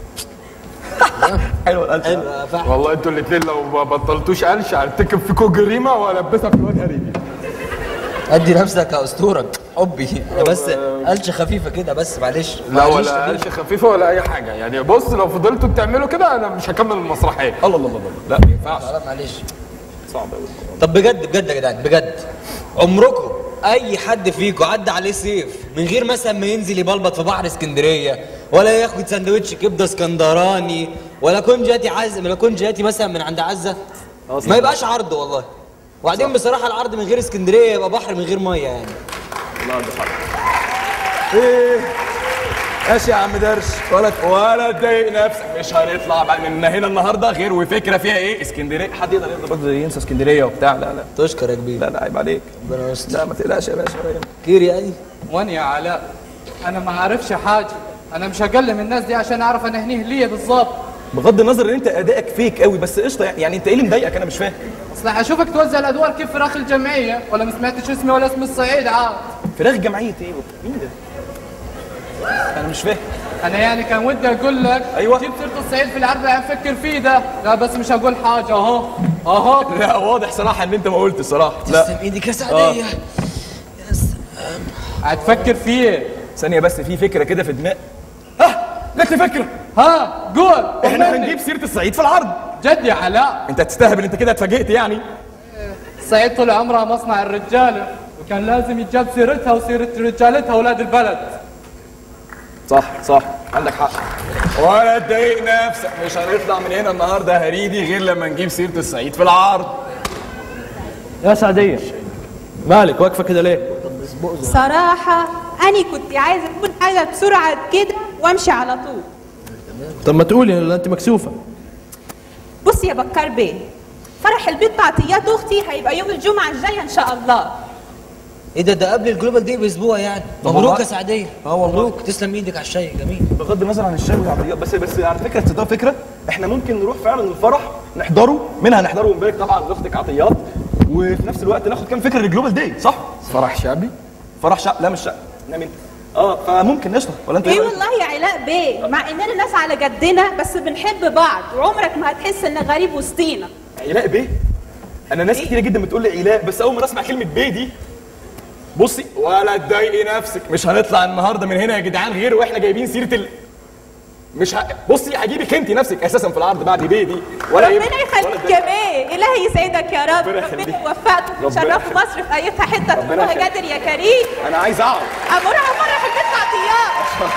حلو القلش حلو والله انتوا الاثنين لو ما بطلتوش قلش هرتكب فيكم جريمه والبسك في وجه هريدي ادي نفسك يا اسطورك حبي أنا بس قلشه خفيفه كده بس معلش لا معلش ولا قلش خفيفه ولا اي حاجه يعني بص لو فضلتوا بتعملوا كده انا مش هكمل المسرحيه الله الله الله لا ما ينفعش خلاص معلش صعب قوي طب بجد بجد يا جدعان بجد عمركم اي حد فيكم عدى عليه سيف من غير مثلا ما ينزل يبلبط في بحر اسكندريه ولا ياخد سندوتش كبده اسكندراني ولا كونجاتي عز ولا كونجاتي مثلا من عند عزه ما يبقاش عرض والله وبعدين بصراحه العرض من غير اسكندريه يبقى بحر من غير ميه يعني الله عنده حق ايه ماشي يا عم درش ولا ولا تضايق نفسك مش هنطلع بقى من هنا النهارده غير وفكره فيها ايه اسكندريه حد يقدر يقدر برضه ينسى اسكندريه وبتاع لا لا تشكر يا كبير لا لا عيب عليك ربنا يستر لا ما تقلقش يا باشا ولا يهمك. كير يعني وانا يا علاء انا ما عارفش حاجه انا مش هكلم الناس دي عشان اعرف انا هنيه ليه بالظبط بغض النظر ان انت ادائك فيك قوي بس قشطه يعني, يعني انت ايه اللي مضايقك انا مش فاهم اصل هشوفك توزع الادوار كيف فراخ الجمعيه ولا ما سمعتش اسمي ولا اسم الصعيد عاد فراخ جمعيه ايه مين ده انا مش فاهم انا يعني كان ودي اقول لك أيوة. جيب سيره الصعيد في العرض اللي هنفكر فيه ده لا بس مش هقول حاجه اهو اهو لا واضح صراحه ان انت ما قلت الصراحه لا تسلم ايدك يا سعديه هتفكر فيه ثانيه بس في فكره كده في دماغي ها جات لي فكره ها قول احنا طمني. هنجيب سيره الصعيد في العرض جد يا علاء انت تستهبل انت كده اتفاجئت يعني الصعيد طول عمرها مصنع الرجاله وكان لازم يتجاب سيرتها وسيره رجالتها اولاد البلد صح صح عندك حق ولا تضايق نفسك مش هنطلع من هنا النهارده هريدي غير لما نجيب سيره الصعيد في العرض يا سعديه مالك واقفه كده ليه صراحة أنا كنت عايزة أقول حاجة بسرعة كده وأمشي على طول طب ما تقولي ولا انت مكسوفه بص يا بكار بيه فرح البيت بعطيات أختي هيبقى يوم الجمعة الجاية إن شاء الله ايه ده ده قبل الجلوبال دي باسبوع يعني طب مبروك والله. يا سعديه اه والله. مبروك تسلم ايدك على الشاي جميل بغض النظر عن الشاي والعربيات بس بس على فكره تصدق فكره احنا ممكن نروح فعلا الفرح نحضره منها نحضره ونبارك طبعا لاختك عطيات وفي نفس الوقت ناخد كام فكره للجلوبال داي صح؟ فرح شعبي فرح شعب لا مش شعب نام انت اه فممكن نشطح ولا انت إيه رأيك؟ والله يا علاء بيه مع إننا ناس على جدنا بس بنحب بعض وعمرك ما هتحس إنك غريب وسطينا علاء بيه انا ناس كتيره جدا بتقول لي علاء بس اول ما اسمع كلمه بيه دي بصي ولا تضايقي نفسك مش هنطلع النهارده من هنا يا جدعان غير واحنا جايبين سيره ال... مش ه... بصي هجيبك انت نفسك اساسا في العرض بعد بيه دي ولا ربنا يهمك، يخليك ولا يا بيه إلهي يسعدك يا رب ربنا ربنا يخليك. يوفقك ربنا وتشرفوا يخليك. مصر في أيتها حتة ربنا تكونها يخليك. قادر يا كريم انا عايز اقعد أمرها مرة في البيت عطيات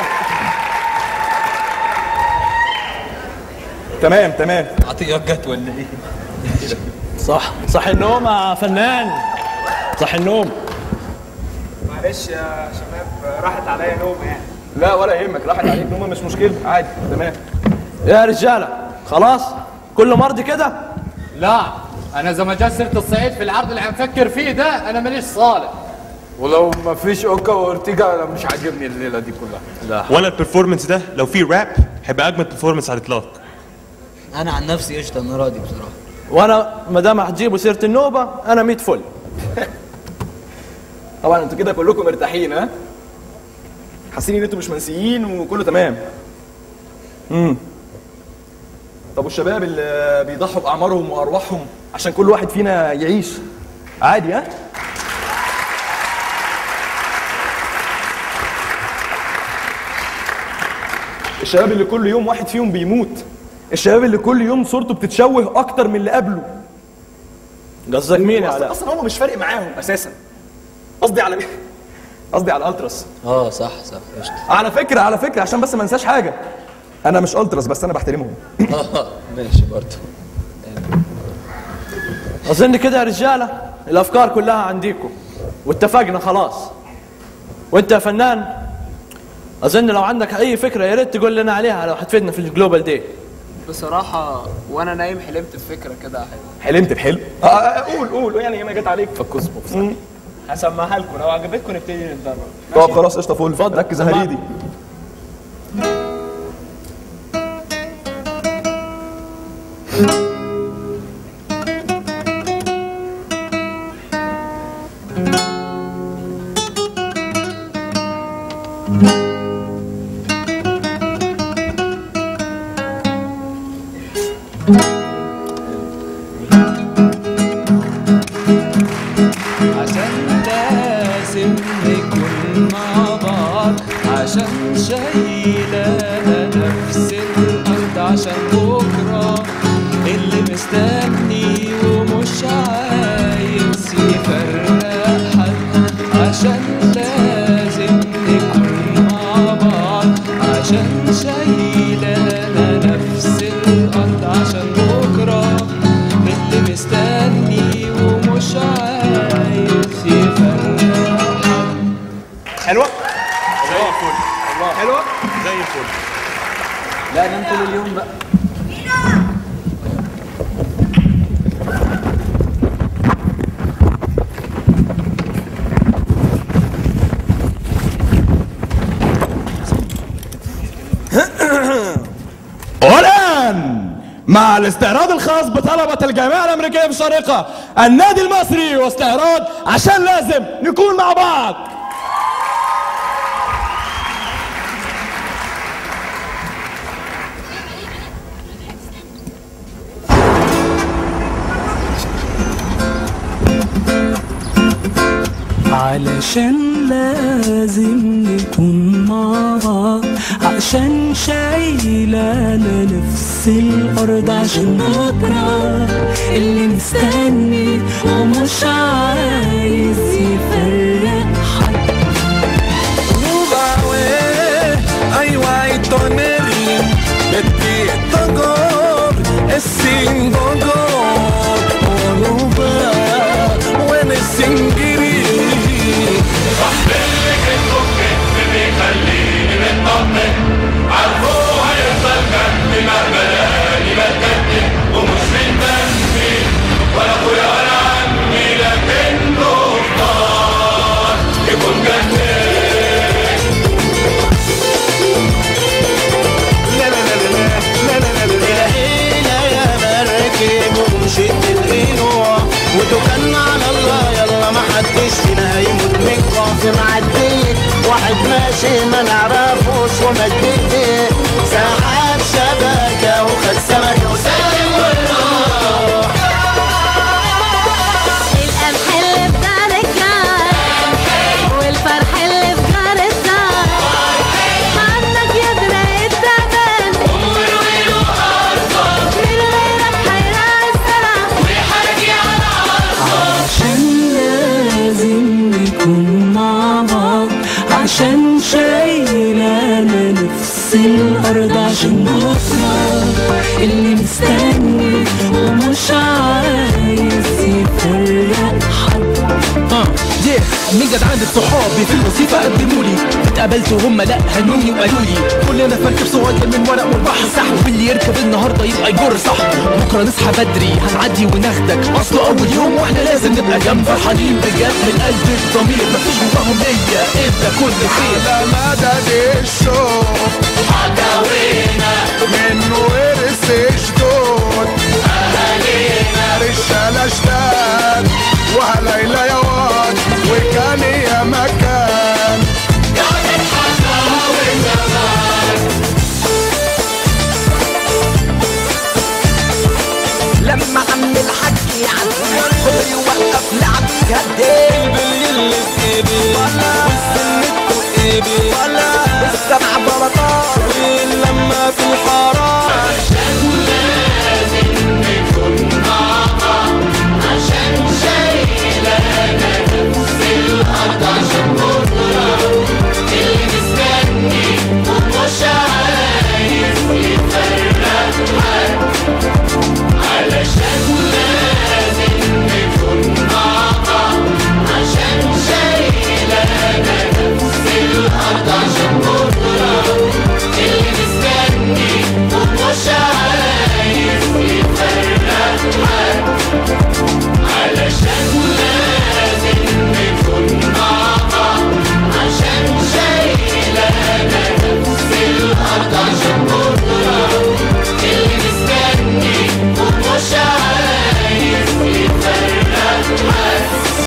تمام تمام عطيات جت ولا ايه صح صح النوم يا فنان صح النوم معلش يا شباب راحت عليا نومه يعني لا ولا يهمك راحت عليك نومه مش مشكله عادي تمام يا رجاله خلاص كل مرضي كده لا انا اذا ما جات سيره الصعيد في العرض اللي عم فكر فيه ده انا ماليش صالح ولو ما فيش اوكا واورتيجا انا مش عاجبني الليله دي كلها لا ولا البرفورمانس ده لو في راب هيبقى اجمد برفورمانس على الاطلاق انا عن نفسي قشطه انا راضي بصراحه وانا ما دام هتجيبوا سيره النوبه انا 100 فل طبعا انتوا كده كلكم مرتاحين ها حاسين ان انتوا مش منسيين وكله تمام امم طب والشباب اللي بيضحوا باعمارهم وارواحهم عشان كل واحد فينا يعيش عادي ها الشباب اللي كل يوم واحد فيهم بيموت الشباب اللي كل يوم صورته بتتشوه اكتر من اللي قبله قصدك مين يا أصلاً- علاء؟ اصلا هم مش فارق معاهم اساسا قصدي على مين قصدي على الالتراس اه صح صح قشطه على فكره على فكره عشان بس ما انساش حاجه انا مش التراس بس انا بحترمهم اه ماشي برضه اظن كده يا رجاله الافكار كلها عنديكم واتفقنا خلاص وانت يا فنان اظن لو عندك اي فكره يا ريت تقول لنا عليها لو حتفيدنا في الجلوبال دي بصراحة وأنا نايم حلمت بفكرة كده حلوة حلمت بحلم آه، آه قول قول يعني ما جت عليك فكوس هسمعها لكم لو عجبتكم نبتدي نتدرب طب خلاص قشطه فل ركز يا هريدي عشان لازم نكون مع بعض عشان شايلة نفس الأرض عشان بكرة اللي مستني ومش عايز يفرق حد عشان لازم نكون مع بعض عشان شايلة نفس الأرض عشان بكرة اللي مستني ومش عايز يفرق حد حلوه زي الفل حلوه زي الفل لا نام طول اليوم بقى والآن مع الاستعراض الخاص بطلبة الجامعة الأمريكية في الشارقة النادي المصري واستعراض عشان لازم نكون مع بعض علشان لازم نكون مع بعض عشان شايلانا نفس الأرض عشان بكرة اللي مستني ومش عايز يفرق حد Ay, guay, toneri, beti togor, esin gogor, onuba, when singiri. صاحبي كنتو كنت بيخليني مطمن عارفه هيفضل جنبي مهما لاني بتكتم ومش من دمي ولا اخويا ولا عمي لكنه اختار يكون جنبي لا لا لا لا لا لا لا لا الهينا يا مركب ومشيت الغنوة وتوكلنا على الله يلا ما حدش فينا هيموت من في معدية واحد ماشي ما نعرفوش ومجدي ساعات شبكة وخد سمكة وسلم والروح القمح اللي في دار الجار والفرح اللي في جار الدار عنك يا دراية تعبان من غيرك حيران السلام ويحرجي على عشان لازم نكون مع بعض عشان شايلانا نفس الأرض عشان بكرة اللي مستني ومش عايز يفرق حد من جدعانة صحابي في الوظيفة قدموا لي اتقابلت وهم لا هنوني وقالوا لي كلنا في مركب صغير من ورق والبحر سحب واللي يركب النهارده يبقى يجر صح بكره نصحى بدري هنعدي وناخدك اصله اول يوم واحنا لازم نبقى جنب فرحانين بجد من قلب الضمير مفيش جواهم ليا الا كل خير على مدد الشوق حكاوينا من ورث جدود أهالينا رجالة جداد وهليلة يا واد وكان يا مكان كانت حكاوي زمان لما عم الحاج يعدي خضر يوقف لعب يهدي بالليل ايدي والسن ايدي السبع بلاطات لما في الحرام عشان لازم نكون مع بعض عشان شايلة نفس الأرض عشان بكرة اللي مستني ومش عايز يفرق حد علشان لازم نكون مع بعض عشان شايلة نفس الأرض عشان بكرة اللي مستني ومش عايز يفرق حد علشان لازم نكون مع بعض عشان شايلة نفس الأرض عشان بكرة اللي مستني ومش عايز يفرق حد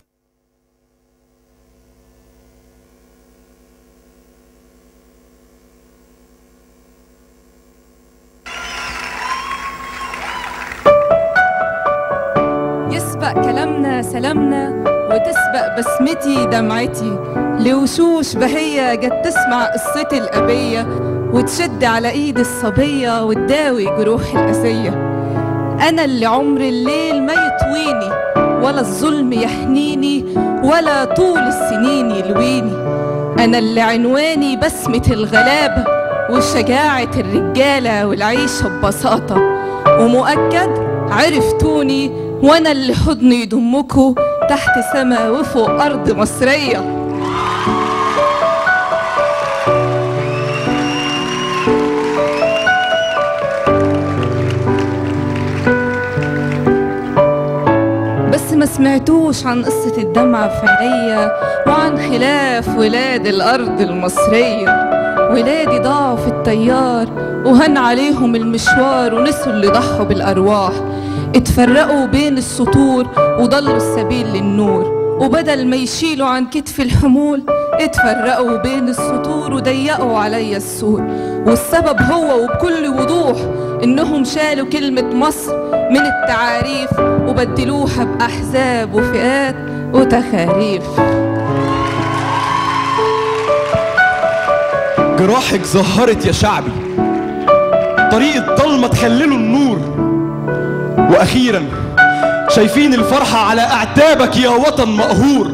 يسبق كلامنا سلامنا وتسبق بسمتي دمعتي لوشوش بهية جت تسمع قصتي الأبية وتشد على إيد الصبية وتداوي جروح الأسية أنا اللي عمر الليل ما يطويني ولا الظلم يحنيني ولا طول السنين يلويني أنا اللي عنواني بسمة الغلابة وشجاعة الرجالة والعيشة ببساطة ومؤكد عرفتوني وانا اللي حضني يضمكوا تحت سما وفوق ارض مصريه بس ما سمعتوش عن قصة الدمعة في عينيا وعن خلاف ولاد الأرض المصرية ولادي ضاعوا في التيار وهن عليهم المشوار ونسوا اللي ضحوا بالأرواح اتفرقوا بين السطور وضلوا السبيل للنور وبدل ما يشيلوا عن كتف الحمول اتفرقوا بين السطور وضيقوا عليا السور والسبب هو وبكل وضوح انهم شالوا كلمة مصر من التعاريف وبدلوها بأحزاب وفئات وتخاريف جراحك ظهرت يا شعبي طريق الضلمة تخلله النور وأخيرا شايفين الفرحة على أعتابك يا وطن مقهور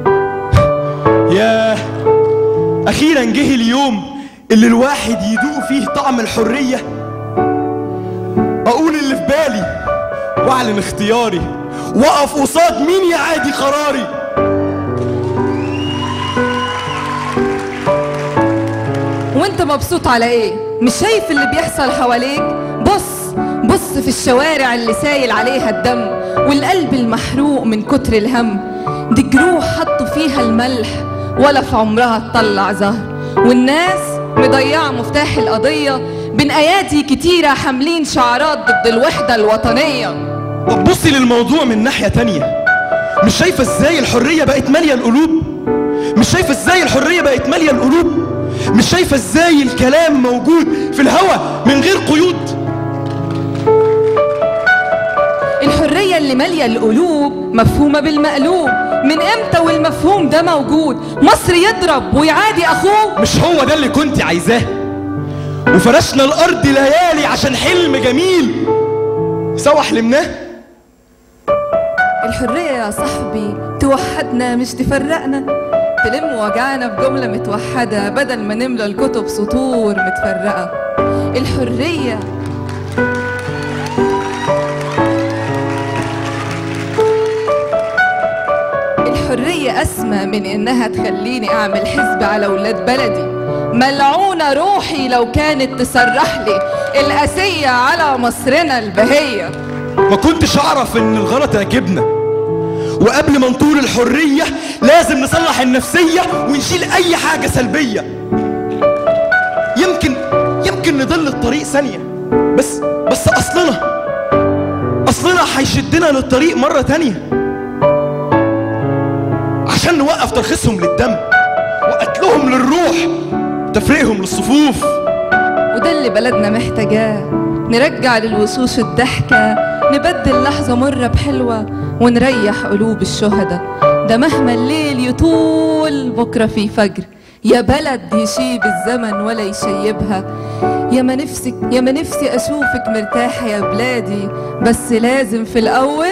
يا أخيرا جه اليوم اللي الواحد يدوق فيه طعم الحرية أقول اللي في بالي وأعلن اختياري وأقف قصاد مين يعادي قراري وانت مبسوط على ايه مش شايف اللي بيحصل حواليك بص بص في الشوارع اللي سايل عليها الدم والقلب المحروق من كتر الهم دي جروح حطوا فيها الملح ولا في عمرها تطلع زهر والناس مضيعة مفتاح القضية بين أيادي كتيرة حاملين شعارات ضد الوحدة الوطنية طب بصي للموضوع من ناحية تانية مش شايفة ازاي الحرية بقت مالية القلوب مش شايفة ازاي الحرية بقت مالية القلوب مش شايفة ازاي الكلام موجود في الهوا من غير قيود الحرية اللي مالية القلوب مفهومة بالمقلوب من امتى والمفهوم ده موجود مصر يضرب ويعادي اخوه مش هو ده اللي كنت عايزاه وفرشنا الارض ليالي عشان حلم جميل سوا حلمناه الحرية يا صاحبي توحدنا مش تفرقنا تلم وجعنا بجملة متوحدة بدل ما نملى الكتب سطور متفرقة الحرية الحرية أسمى من إنها تخليني أعمل حزب على ولاد بلدي ملعونة روحي لو كانت تسرح لي الأسية على مصرنا البهية ما كنتش اعرف ان الغلط يعجبنا وقبل ما نطول الحرية لازم نصلح النفسية ونشيل اي حاجة سلبية يمكن يمكن نضل الطريق ثانية بس بس اصلنا اصلنا هيشدنا للطريق مرة تانية عشان نوقف ترخيصهم للدم وقتلهم للروح تفريقهم للصفوف وده اللي بلدنا محتاجاه نرجع للوشوش الضحكة نبدل لحظة مرة بحلوة ونريح قلوب الشهداء ده مهما الليل يطول بكرة في فجر يا بلد يشيب الزمن ولا يشيبها يا ما نفسك يا ما نفسي اشوفك مرتاحة يا بلادي بس لازم في الاول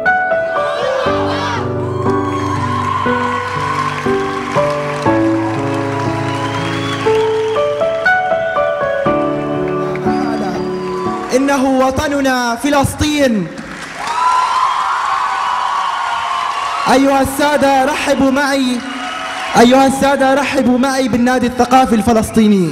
إنه وطننا فلسطين أيها السادة رحبوا معي أيها السادة رحبوا معي بالنادي الثقافي الفلسطيني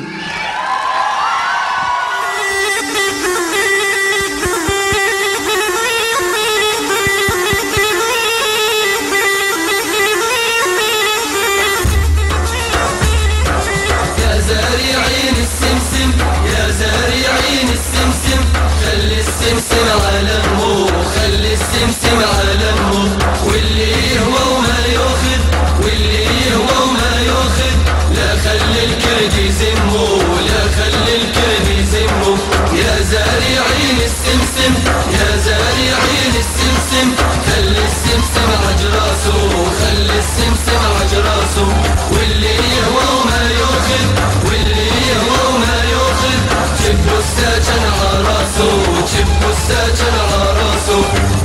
يا زارعين السمسم يا زارعين السمسم خلي السمسم على نمو خلي السمسم على نمو واللي يهوى وما ياخذ واللي يهوى وما ياخذ لا خلي الكرد يزمو لا خلي الكرد يزمو يا زارعين السمسم يا زارعين السمسم خلي السمسم عجراسه خلي السمسم عجراسه واللي يهوى وما ياخذ واللي يهوى وما ياخذ جيبوا الساجن على راسه جيبوا الساجن على راسه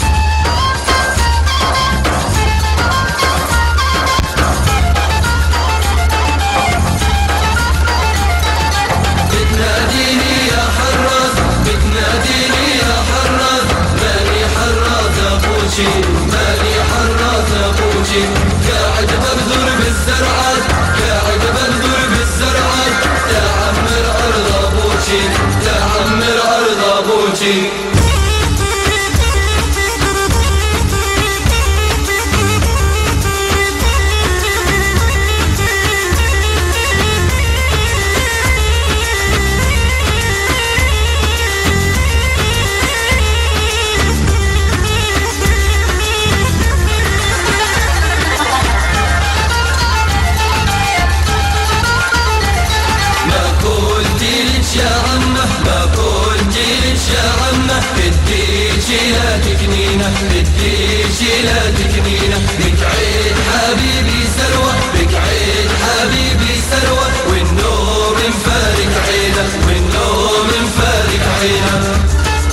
بتناديني يا حراس بتناديني يا حراس ماني حراس ابوشي ماني حراس ابوشي قاعد ببذر بالزرعات قاعد ببذر بالزرعات تعمر ارض ابوشي تعمر ارض ابوشي ما قلتلك يا عمه ما قلتلك يا عمه اديك لا تكنينه اديك لا تكنينه بك عيد حبيبي سروه بك عيد حبيبي سروه والنوم مفارق عينه والنوم مفارق عينه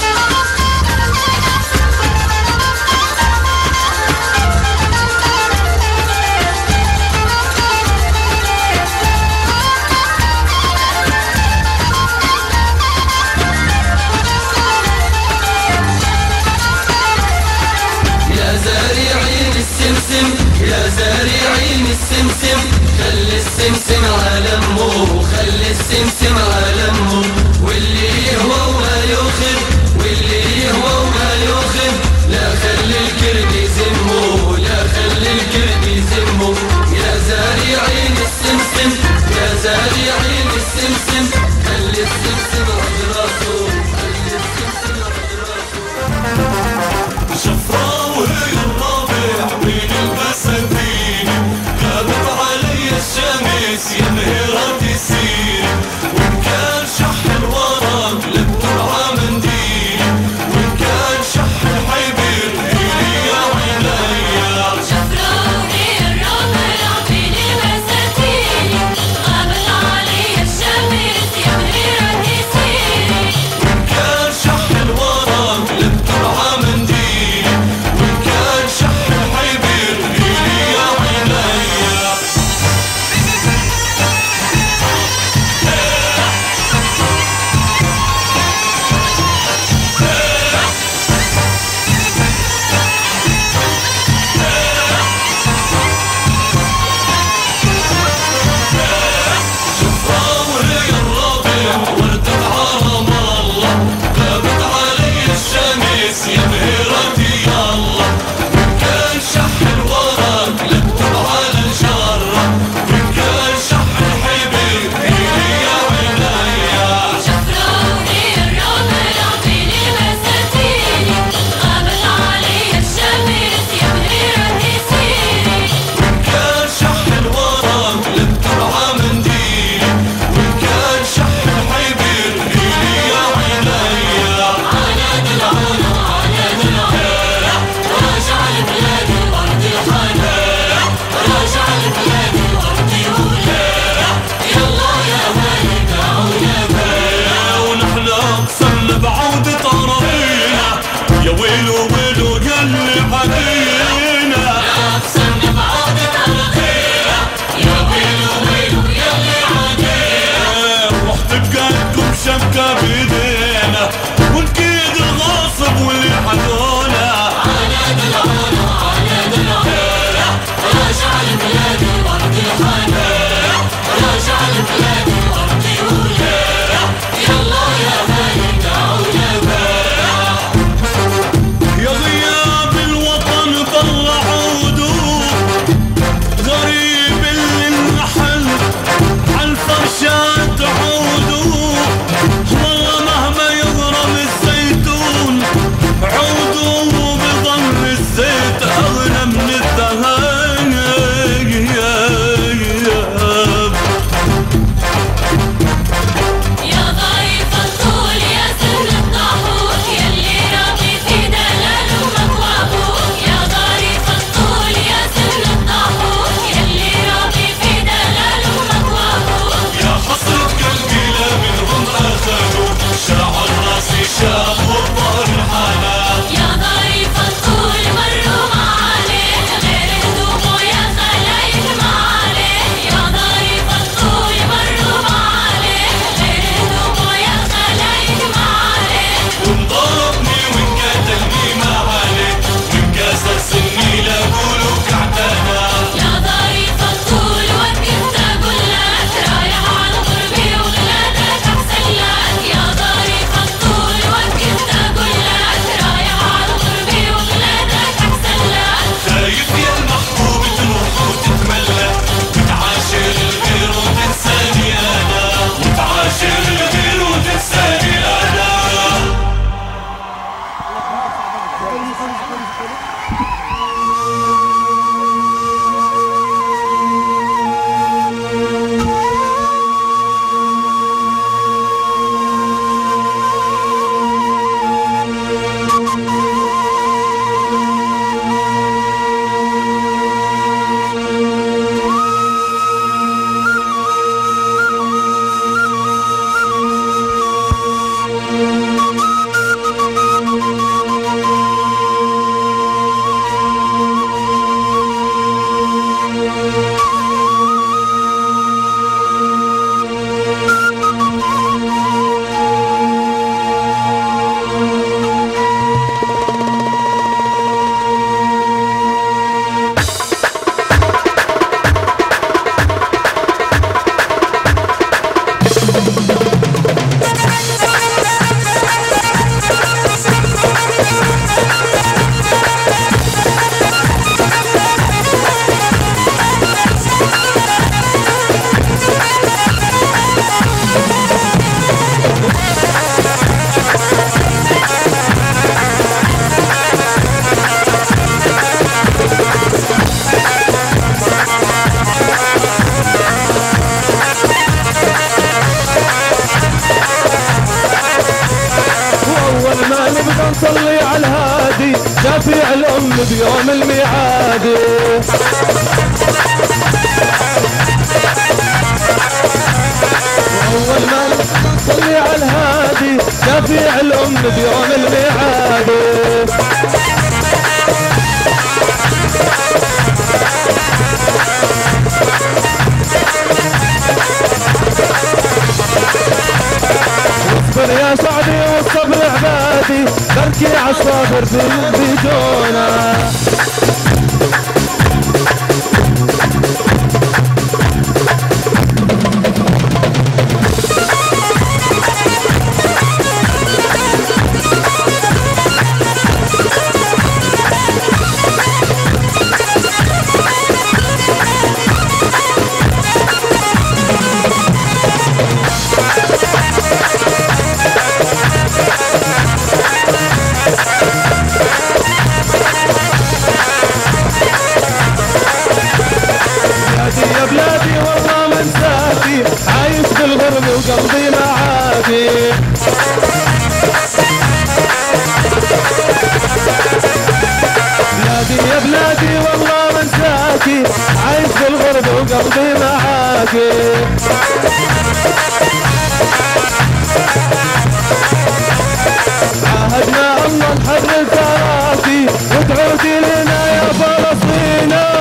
يا زارعين السمسم يا زارعين السمسم خلي السمسم على امه خلي السمسم على امه واللي يهوى وما ياخذ واللي يهوى وما ياخذ لا خلي الكرد يزمه لا خلي الكرد يزمه يا زارعين السمسم يا زارعين السمسم خلي السمسم على راسه خلي السمسم على راسه شفراء وهي الرابع وين البساتين غابت علي الشمس يا مهرة السين وإن كان شح الورق للطلعة منديل وإن كان شح الحبر إلي يا عينيا شفروني الرمل عبين المساتين غابت علي الشمس يا مهيرة نسيم بيوم الميعاد اصبر يا سعدي والصبر عبادي بركي عالصابر في بيجونا بلادي يا بلادي والله ما انساكي عايش بالغرب وقلبي معاكي بلادي يا بلادي والله ما انساكي عايش بالغرب وقلبي معاكي عهدنا الله نحرر ثراكي وتعودي لنا يا فلسطينا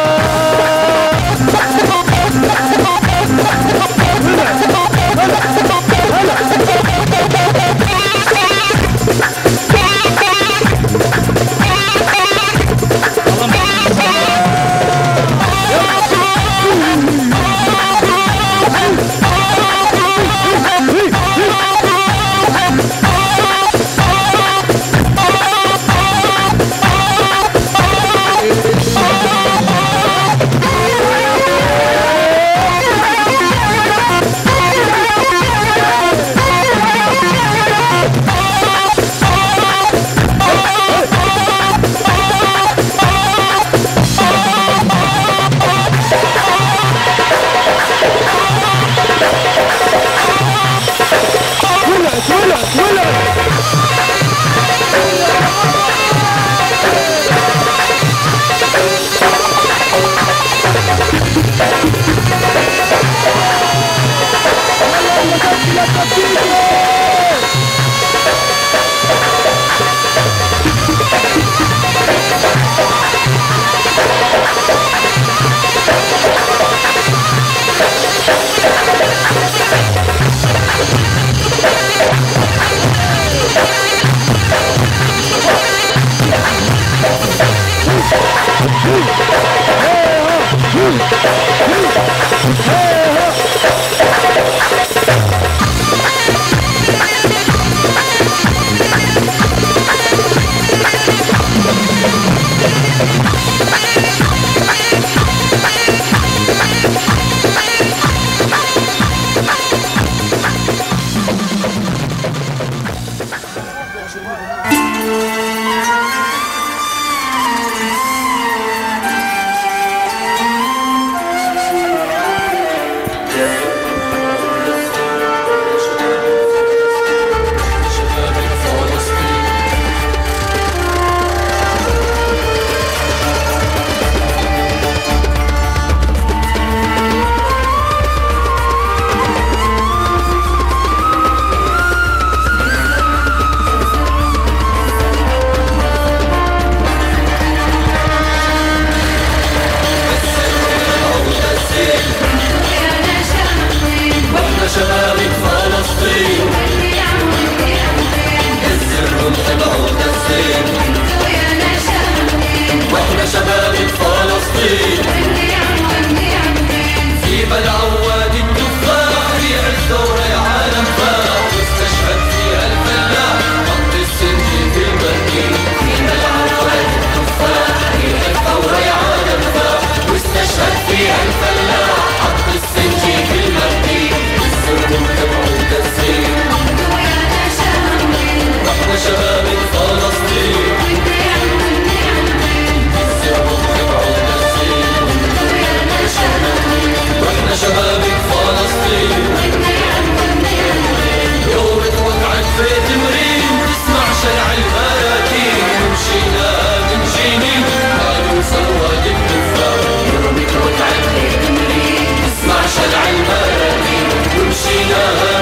ولعت ولعت ولعت واحنا شباب فلسطين السر العود الزين واحنا شباب فلسطين في بلع وادي التفاح ريح الثورة يا عالم فاح واستشهد فيها الفلاح حط السن في المهدي في بلع وادي التفاح ريح الثورة يا عالم فاح واستشهد فيها الفلاح حط السن في المهدي السر العود الزين واحنا شباب فلسطين واحنا شباب فلسطين يوم توقعت في تمرين تسمع شرع البراكين ومشينا من جينين ما نوصل وادي التفاح يوم توقعت في تمرين تسمع شرع البراكين ومشينا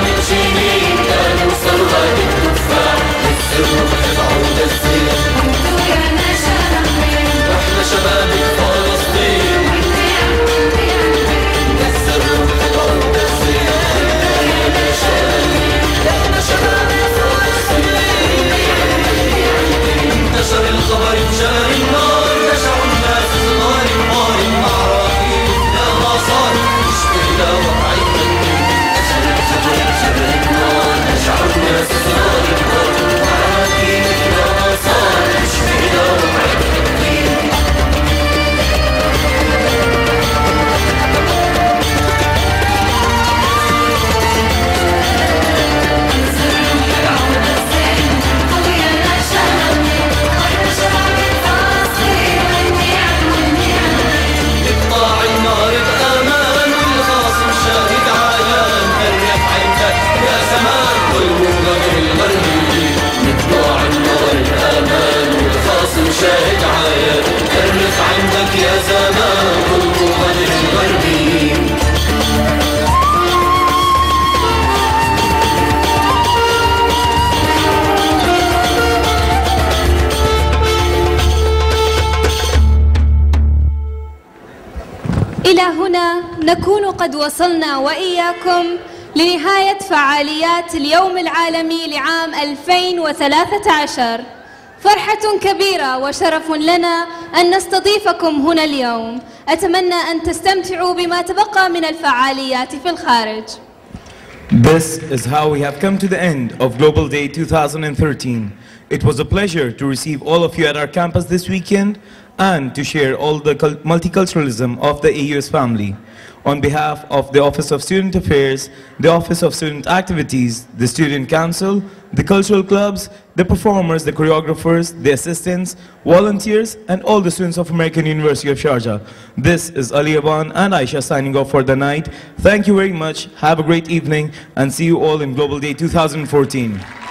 هنا نكون قد وصلنا وإياكم لنهاية فعاليات اليوم العالمي لعام 2013 فرحة كبيرة وشرف لنا أن نستضيفكم هنا اليوم أتمنى أن تستمتعوا بما تبقى من الفعاليات في الخارج This is how we have come to the end of Global Day 2013. It was a pleasure to receive all of you at our campus this weekend and to share all the cul- multiculturalism of the AUS family. On behalf of the Office of Student Affairs, the Office of Student Activities, the Student Council, the cultural clubs, the performers, the choreographers, the assistants, volunteers, and all the students of American University of Sharjah. This is Ali Aban and Aisha signing off for the night. Thank you very much. Have a great evening and see you all in Global Day 2014.